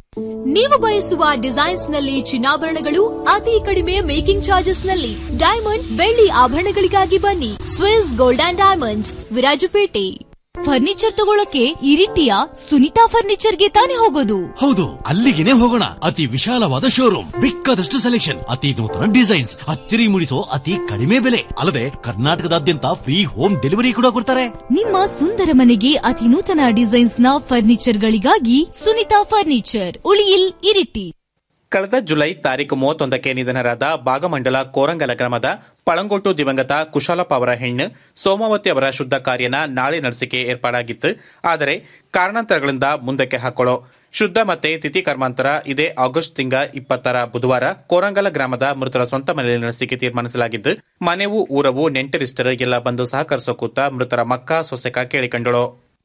ನೀವು ಬಯಸುವ ಡಿಸೈನ್ಸ್ ನಲ್ಲಿ ಚಿನ್ನಾಭರಣಗಳು ಅತಿ ಕಡಿಮೆ ಮೇಕಿಂಗ್ ಚಾರ್ಜಸ್ ನಲ್ಲಿ ಡೈಮಂಡ್ ಬೆಳ್ಳಿ ಆಭರಣಗಳಿಗಾಗಿ ಬನ್ನಿ Swiss gold and diamonds Virajpet furniture ತಗೊಳಕ್ಕೆ ಇರಿಟಿಯ ಸುನಿತಾ ಫರ್ನಿಚರ್ಗೆ ತಾನೇ ಹೋಗೋದು ಹೌದು ಅಲ್ಲಿಗೆನೆ ಹೋಗೋಣ ಅತಿ ವಿಶಾಲವಾದ ಶೋರೂಮ್ ಬೇಕಾದಷ್ಟು ಸೆಲೆಕ್ಷನ್ ಅತಿ ನೂತನ ಡಿಸೈನ್ಸ್ ಅಚ್ಚರಿ ಮೂಡಿಸೋ ಅತಿ ಕಡಿಮೆ ಬೆಲೆ ಅಲ್ಲದೆ ಕರ್ನಾಟಕದಾದ್ಯಂತ ಫ್ರೀ ಹೋಮ್ ಡೆಲಿವರಿ ಕೂಡ ಕೊಡ್ತಾರೆ ನಿಮ್ಮ ಸುಂದರ ಮನೆಗೆ ಅತಿ ನೂತನ ಡಿಸೈನ್ಸ್ ನ ಫರ್ನಿಚರ್ ಗಳಿಗಾಗಿ ಸುನಿತಾ ಫರ್ನಿಚರ್ ಉಳಿಯಿಲ್ ಇರಿಟಿ ಕಳೆದ ಜುಲೈ ತಾರೀಕು ಮೂವತ್ತೊಂದಕ್ಕೆ ನಿಧನರಾದ ಭಾಗಮಂಡಲ ಕೋರಂಗಲ ಗ್ರಾಮದ ಪಳಂಗೊಟ್ಟು ದಿವಂಗತ ಕುಶಾಲಪ್ಪ ಅವರ ಹೆಣ್ಣು ಸೋಮಾವತಿ ಅವರ ಶುದ್ಧ ಕಾರ್ಯನ ನಾಳೆ ನಡೆಸಿಕೆ ಏರ್ಪಾಡಾಗಿತ್ತು ಆದರೆ ಕಾರಣಾಂತರಗಳಿಂದ ಮುಂದಕ್ಕೆ ಹಾಕೊಳ್ಳೋ ಶುದ್ಧ ಮತ್ತೆ ತಿಥಿ ಕರ್ಮಾಂತರ ಇದೇ ಆಗಸ್ಟ್ ತಿಂಗ ಇಪ್ಪತ್ತರ ಬುಧವಾರ ಕೋರಂಗಲ ಗ್ರಾಮದ ಮೃತರ ಸ್ವಂತ ಮನೆಯಲ್ಲಿ ನಡೆಸಿಕೆ ತೀರ್ಮಾನಿಸಲಾಗಿದ್ದು ಮನೆವು ಊರವು ನೆಂಟರಿಷ್ಟರು ಎಲ್ಲ ಬಂದು ಸಹಕರಿಸೋ ಕೂತ ಮೃತರ ಮಕ್ಕ ಸೊಸೆಕ ಕೇಳಿಕೊಂಡಳು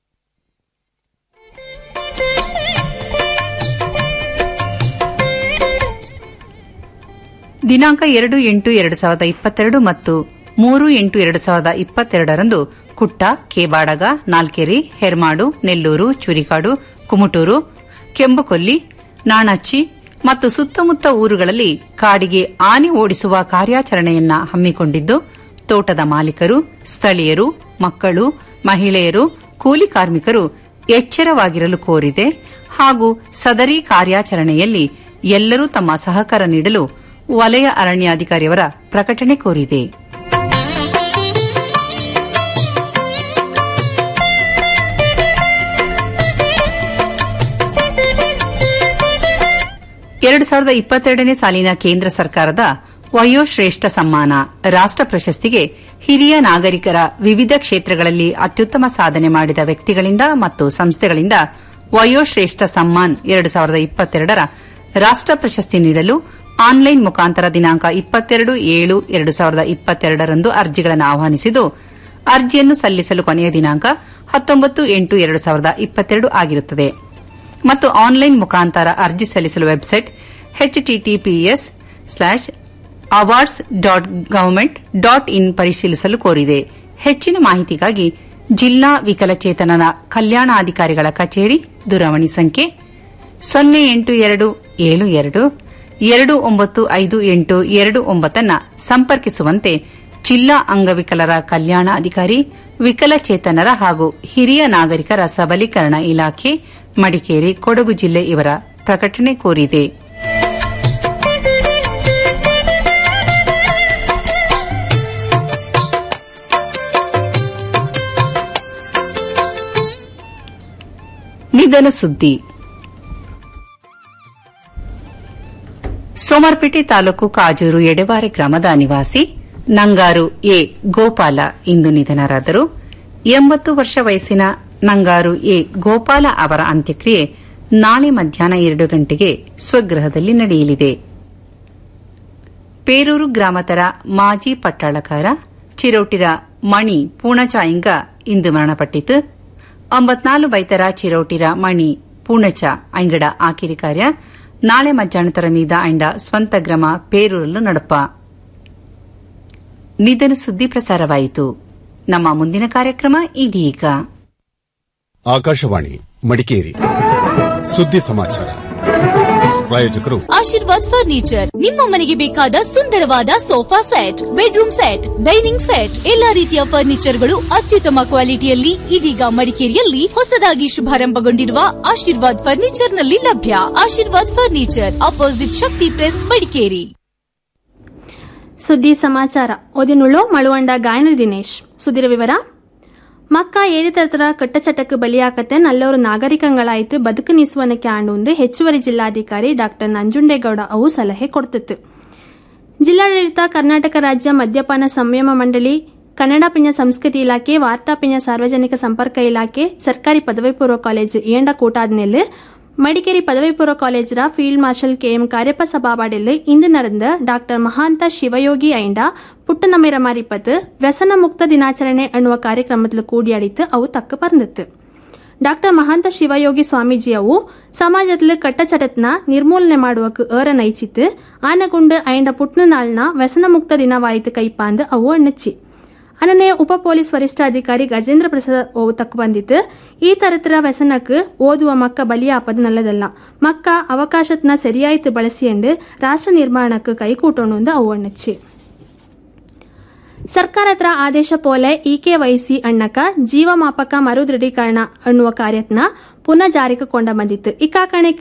ದಿನಾಂಕ ಎರಡು ಎಂಟು ಎರಡು ಸಾವಿರದ ಇಪ್ಪತ್ತೆರಡು ಮತ್ತು ಮೂರು ಎಂಟು ಎರಡು ಸಾವಿರದ ಇಪ್ಪತ್ತೆರಡರಂದು ಕುಟ್ಟ ಕೇಬಾಡಗ ನಾಲ್ಕೆರೆ ಹೆರ್ಮಾಡು ನೆಲ್ಲೂರು ಚುರಿಕಾಡು ಕುಮಟೂರು ಕೆಂಬುಕೊಲ್ಲಿ ನಾಣಚ್ಚಿ ಮತ್ತು ಸುತ್ತಮುತ್ತ ಊರುಗಳಲ್ಲಿ ಕಾಡಿಗೆ ಆನೆ ಓಡಿಸುವ ಕಾರ್ಯಾಚರಣೆಯನ್ನ ಹಮ್ಮಿಕೊಂಡಿದ್ದು ತೋಟದ ಮಾಲೀಕರು ಸ್ಥಳೀಯರು ಮಕ್ಕಳು ಮಹಿಳೆಯರು ಕೂಲಿ ಕಾರ್ಮಿಕರು ಎಚ್ಚರವಾಗಿರಲು ಕೋರಿದೆ ಹಾಗೂ ಸದರಿ ಕಾರ್ಯಾಚರಣೆಯಲ್ಲಿ ಎಲ್ಲರೂ ತಮ್ಮ ಸಹಕಾರ ನೀಡಲು ವಲಯ ಅರಣ್ಯಾಧಿಕಾರಿಯವರ ಪ್ರಕಟಣೆ ಕೋರಿದೆ ಎರಡು ಸಾವಿರದ ಇಪ್ಪತ್ತೆರಡನೇ ಸಾಲಿನ ಕೇಂದ್ರ ಸರ್ಕಾರದ ವಯೋಶ್ರೇಷ್ಠ ಸಮ್ಮಾನ ರಾಷ್ಟ ಪ್ರಶಸ್ತಿಗೆ ಹಿರಿಯ ನಾಗರಿಕರ ವಿವಿಧ ಕ್ಷೇತ್ರಗಳಲ್ಲಿ ಅತ್ಯುತ್ತಮ ಸಾಧನೆ ಮಾಡಿದ ವ್ಯಕ್ತಿಗಳಿಂದ ಮತ್ತು ಸಂಸ್ಥೆಗಳಿಂದ ವಯೋಶ್ರೇಷ್ಠ ಸಮ್ಮಾನ್ ಎರಡು ಸಾವಿರದ ಇಪ್ಪತ್ತೆರಡರ ರಾಷ್ಟ ಪ್ರಶಸ್ತಿ ನೀಡಲು ಆನ್ಲೈನ್ ಮುಖಾಂತರ ದಿನಾಂಕ ಇಪ್ಪತ್ತೆರಡು ಏಳು ಎರಡು ಸಾವಿರದ ಇಪ್ಪತ್ತೆರಡರಂದು ಅರ್ಜಿಗಳನ್ನು ಆಹ್ವಾನಿಸಿದ್ದು ಅರ್ಜಿಯನ್ನು ಸಲ್ಲಿಸಲು ಕೊನೆಯ ದಿನಾಂಕ ಹತ್ತೊಂಬತ್ತು ಎಂಟು ಎರಡು ಸಾವಿರದ ಇಪ್ಪತ್ತೆರಡು ಆಗಿರುತ್ತದೆ ಮತ್ತು ಆನ್ಲೈನ್ ಮುಖಾಂತರ ಅರ್ಜಿ ಸಲ್ಲಿಸಲು website HTTPS slash awards dot government dot in ಪರಿಶೀಲಿಸಲು ಕೋರಿದೆ ಹೆಚ್ಚಿನ ಮಾಹಿತಿಗಾಗಿ ಜಿಲ್ಲಾ ವಿಕಲಚೇತನರ ಕಲ್ಯಾಣಾಧಿಕಾರಿಗಳ ಕಚೇರಿ ದೂರವಾಣಿ ಸಂಖ್ಯೆ ಸೊನ್ನೆ ಎಂಟು ಎರಡು ಏಳು ಎರಡು ಎರಡು ಒಂಬತ್ತು ಐದು ಎಂಟು ಎರಡು ಒಂಬತ್ತನ್ನ ಸಂಪರ್ಕಿಸುವಂತೆ ಜಿಲ್ಲಾ ಅಂಗವಿಕಲರ ಕಲ್ಯಾಣ ಅಧಿಕಾರಿ ವಿಕಲಚೇತನರ ಹಾಗೂ ಹಿರಿಯ ನಾಗರಿಕರ ಸಬಲೀಕರಣ ಇಲಾಖೆ ಮಡಿಕೇರಿ ಕೊಡಗು ಜಿಲ್ಲೆ ಇವರ ಪ್ರಕಟಣೆ ಕೋರಿದೆ ನಿಧನ ಸುದ್ದಿ ಸೋಮರ್ಪೇಟೆ ತಾಲೂಕು ಕಾಜೂರು ಎಡೆವಾರೆ ಗ್ರಾಮದ ನಿವಾಸಿ ನಂಗಾರು ಎ ಗೋಪಾಲ ಇಂದು ನಿಧನರಾದರು ಎಂಬತ್ತು ವರ್ಷ ವಯಸ್ಸಿನ ನಂಗಾರು ಎ ಗೋಪಾಲ ಅವರ ಅಂತ್ಯಕ್ರಿಯೆ ನಾಳೆ ಮಧ್ಯಾಹ್ನ ಎರಡು ಗಂಟೆಗೆ ಸ್ವಗೃಹದಲ್ಲಿ ನಡೆಯಲಿದೆ ಪೇರೂರು ಗ್ರಾಮತರ ಮಾಜಿ ಪಟ್ಟಾಳಕಾರ ಚಿರೋಟಿರ ಮಣಿ ಪೂಣಚಾಯಿಂಗ ಇಂದು ಮರಣಪಟ್ಟಿತು ಒಂಬತ್ನಾಲು ಬೈತರ ಚಿರೋಟಿರ ಮಣಿ ಪೂಣಚ ಐಂಗಡ ಆಕಿರಿ ಕಾರ್ಯ ನಾಳೆ ಮಧ್ಯಾಹ್ನತರ ಮೀದ ಐಂಡ ಸ್ವಂತ ಗ್ರಾಮ ಪೇರೂರಲು ನಡಪ ನಿಧನ ಸುದ್ದಿ ಪ್ರಸಾರವಾಯಿತು ನಮ್ಮ ಮುಂದಿನ ಕಾರ್ಯಕ್ರಮ ಇದೀಗ ಆಕಾಶವಾಣಿ ಮಡಿಕೇರಿ ಸುದ್ದಿ ಸಮಾಚಾರ ಪ್ರಾಯೋಜಕರು ಆಶೀರ್ವಾದ್ ಫರ್ನಿಚರ್ ನಿಮ್ಮ ಮನೆಗೆ ಬೇಕಾದ ಸುಂದರವಾದ sofa set bedroom set dining set ಎಲ್ಲಾ ರೀತಿಯ ಫರ್ನಿಚರ್ಗಳು ಅತ್ಯುತ್ತಮ ಕ್ವಾಲಿಟಿಯಲ್ಲಿ ಇದೀಗ ಮಡಿಕೇರಿಯಲ್ಲಿ ಹೊಸದಾಗಿ ಶುಭಾರಂಭಗೊಂಡಿರುವ ಆಶೀರ್ವಾದ್ ಫರ್ನಿಚರ್ ನಲ್ಲಿ ಲಭ್ಯ Ashirvad furniture opposite Shakti press Madikeri ಸುದ್ದಿ ಸಮಾಚಾರ ಓದಿನುಳ್ಳು ಮಳುವಂಡ ಗಾಯನ ದಿನೇಶ್ ಸುದ್ದಿರ ವಿವರ ಮಕ್ಕ ಏರಿತರ ಕಟ್ಟಚಟಕ್ಕೆ ಬಲಿಯಾಕತ್ತೆ ನಲ್ಲವರು ನಾಗರಿಕಗಳಾಯ್ತು ಬದುಕು ನಿಸುವನಕ್ಕೆ ಆಂಡು ಹೆಚ್ಚುವರಿ ಜಿಲ್ಲಾಧಿಕಾರಿ ಡಾಕ್ಟರ್ ನಂಜುಂಡೇಗೌಡ ಅವು ಸಲಹೆ ಕೊಡ್ತಿತ್ತು ಜಿಲ್ಲಾಡಳಿತ ಕರ್ನಾಟಕ ರಾಜ್ಯ ಮದ್ಯಪಾನ ಸಂಯಮ ಮಂಡಳಿ ಕನ್ನಡ ಪಿಂಜ ಸಂಸ್ಕೃತಿ ಇಲಾಖೆ ವಾರ್ತಾ ಪಿಂಜ ಸಾರ್ವಜನಿಕ ಸಂಪರ್ಕ ಇಲಾಖೆ ಸರ್ಕಾರಿ ಪದವಿ ಪೂರ್ವ ಕಾಲೇಜು ಏಂಡ ಕೂಟಾದ್ಮೇಲೆ ಮಡಿಕೇರಿ ಪದವಿ ಪೂರ್ವ ಕಾಲೇಜರ ಫೀಲ್ಡ್ ಮಾರ್ಷಲ್ ಕೆಎಂ ಕಾರ್ಯಪ್ಪ ಸಭಾವಾಡಿಲ್ ಇಂದು ನಡೆದ ಡಾಕ್ಟರ್ ಮಹಾಂತ ಶಿವಯೋಗಿ ಐಂಡ ಪುಟ್ಟನಮೇರ ಮಾರಿಪತ್ತು ವ್ಯಸನ ಮುಕ್ತ ದಿನಾಚರಣೆ ಅನ್ನುವ ಕಾರ್ಯಕ್ರಮದಲ್ಲಿ ಕೂಡಿಯಾಡಿತ್ತು ಅವು ತಕ್ಕ ಪರ್ಂದಿತ್ತು ಡಾಕ್ಟರ್ ಮಹಾಂತ ಶಿವಯೋಗಿ ಸ್ವಾಮೀಜಿ ಅವು ಸಮಾಜದಲ್ಲಿ ಕಟ್ಟಚಟತ್ನ ನಿರ್ಮೂಲನೆ ಮಾಡುವಕ್ಕೆ ಏರ ನೈಚಿತ್ತು ಆನಗುಂಡು ಐಂಡ ಪುಟ್ನ ನಾಳ್ನ ವ್ಯಸನ ಮುಕ್ತ ದಿನವಾಯಿತು ಕೈಪಾಂದು ಅವು ಅಣ್ಣಚ್ಚಿ ಅನನೇ ಉಪ ಪೊಲೀಸ್ ವರಿಷ್ಠಾಧಿಕಾರಿ ಗಜೇಂದ್ರ ಪ್ರಸಾದ್ ಓತಕ್ ಬಂದಿತ್ತು ಈ ತರತರ ವ್ಯಸನಕ್ಕೆ ಓದುವ ಮಕ್ಕ ಬಲಿಯಾಪದು ನಲ್ಲದಲ್ಲ ಮಕ್ಕ ಅವಕಾಶತ್ನ ಸರಿಯಾಯ್ತು ಬಳಸಿಯಂಡು ರಾಷ್ಟ್ರ ನಿರ್ಮಾಣಕ್ಕೆ ಕೈಕೂಟೋಣ ಅವು ಅಣ್ಣಚ್ಚಿ ಸರ್ಕಾರ ಹತ್ರ ಆದೇಶ ಪೋಲೆ ಇಕೆ ವಹಿಸಿ ಅಣ್ಣಕ ಜೀವಮಾಪಕ ಮರು ದೃಢೀಕರಣ ಅನ್ನುವ ಕಾರ್ಯತ್ನ ಪುನಃ ಜಾರಿಗೆ ಕೊಂಡ ಬಂದಿತ್ತು ಈ ಕಾಕಣಕ್ಕೆ